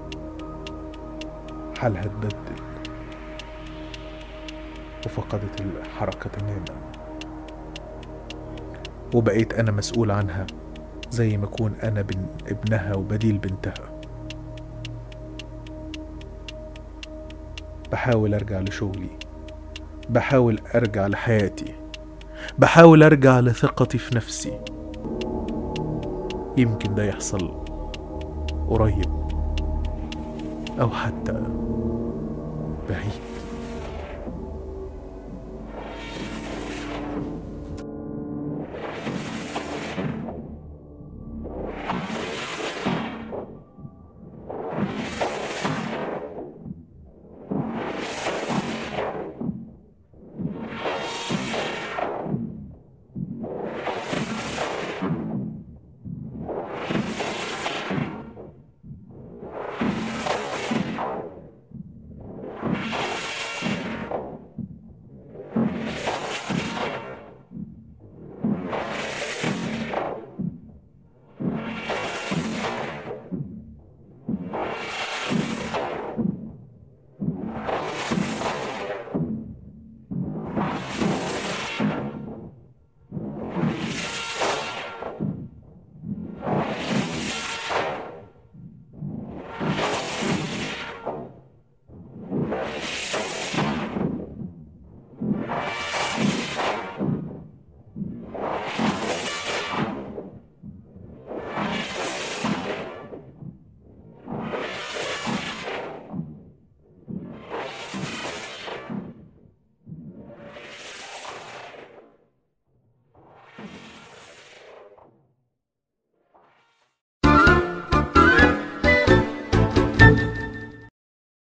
حالها اتبدل وفقدت الحركة تماما وبقيت أنا مسؤول عنها زي ما أكون أنا بن ابنها وبديل بنتها بحاول أرجع لشغلي بحاول أرجع لحياتي بحاول أرجع لثقتي في نفسي يمكن ده يحصل قريب أو حتى بعيد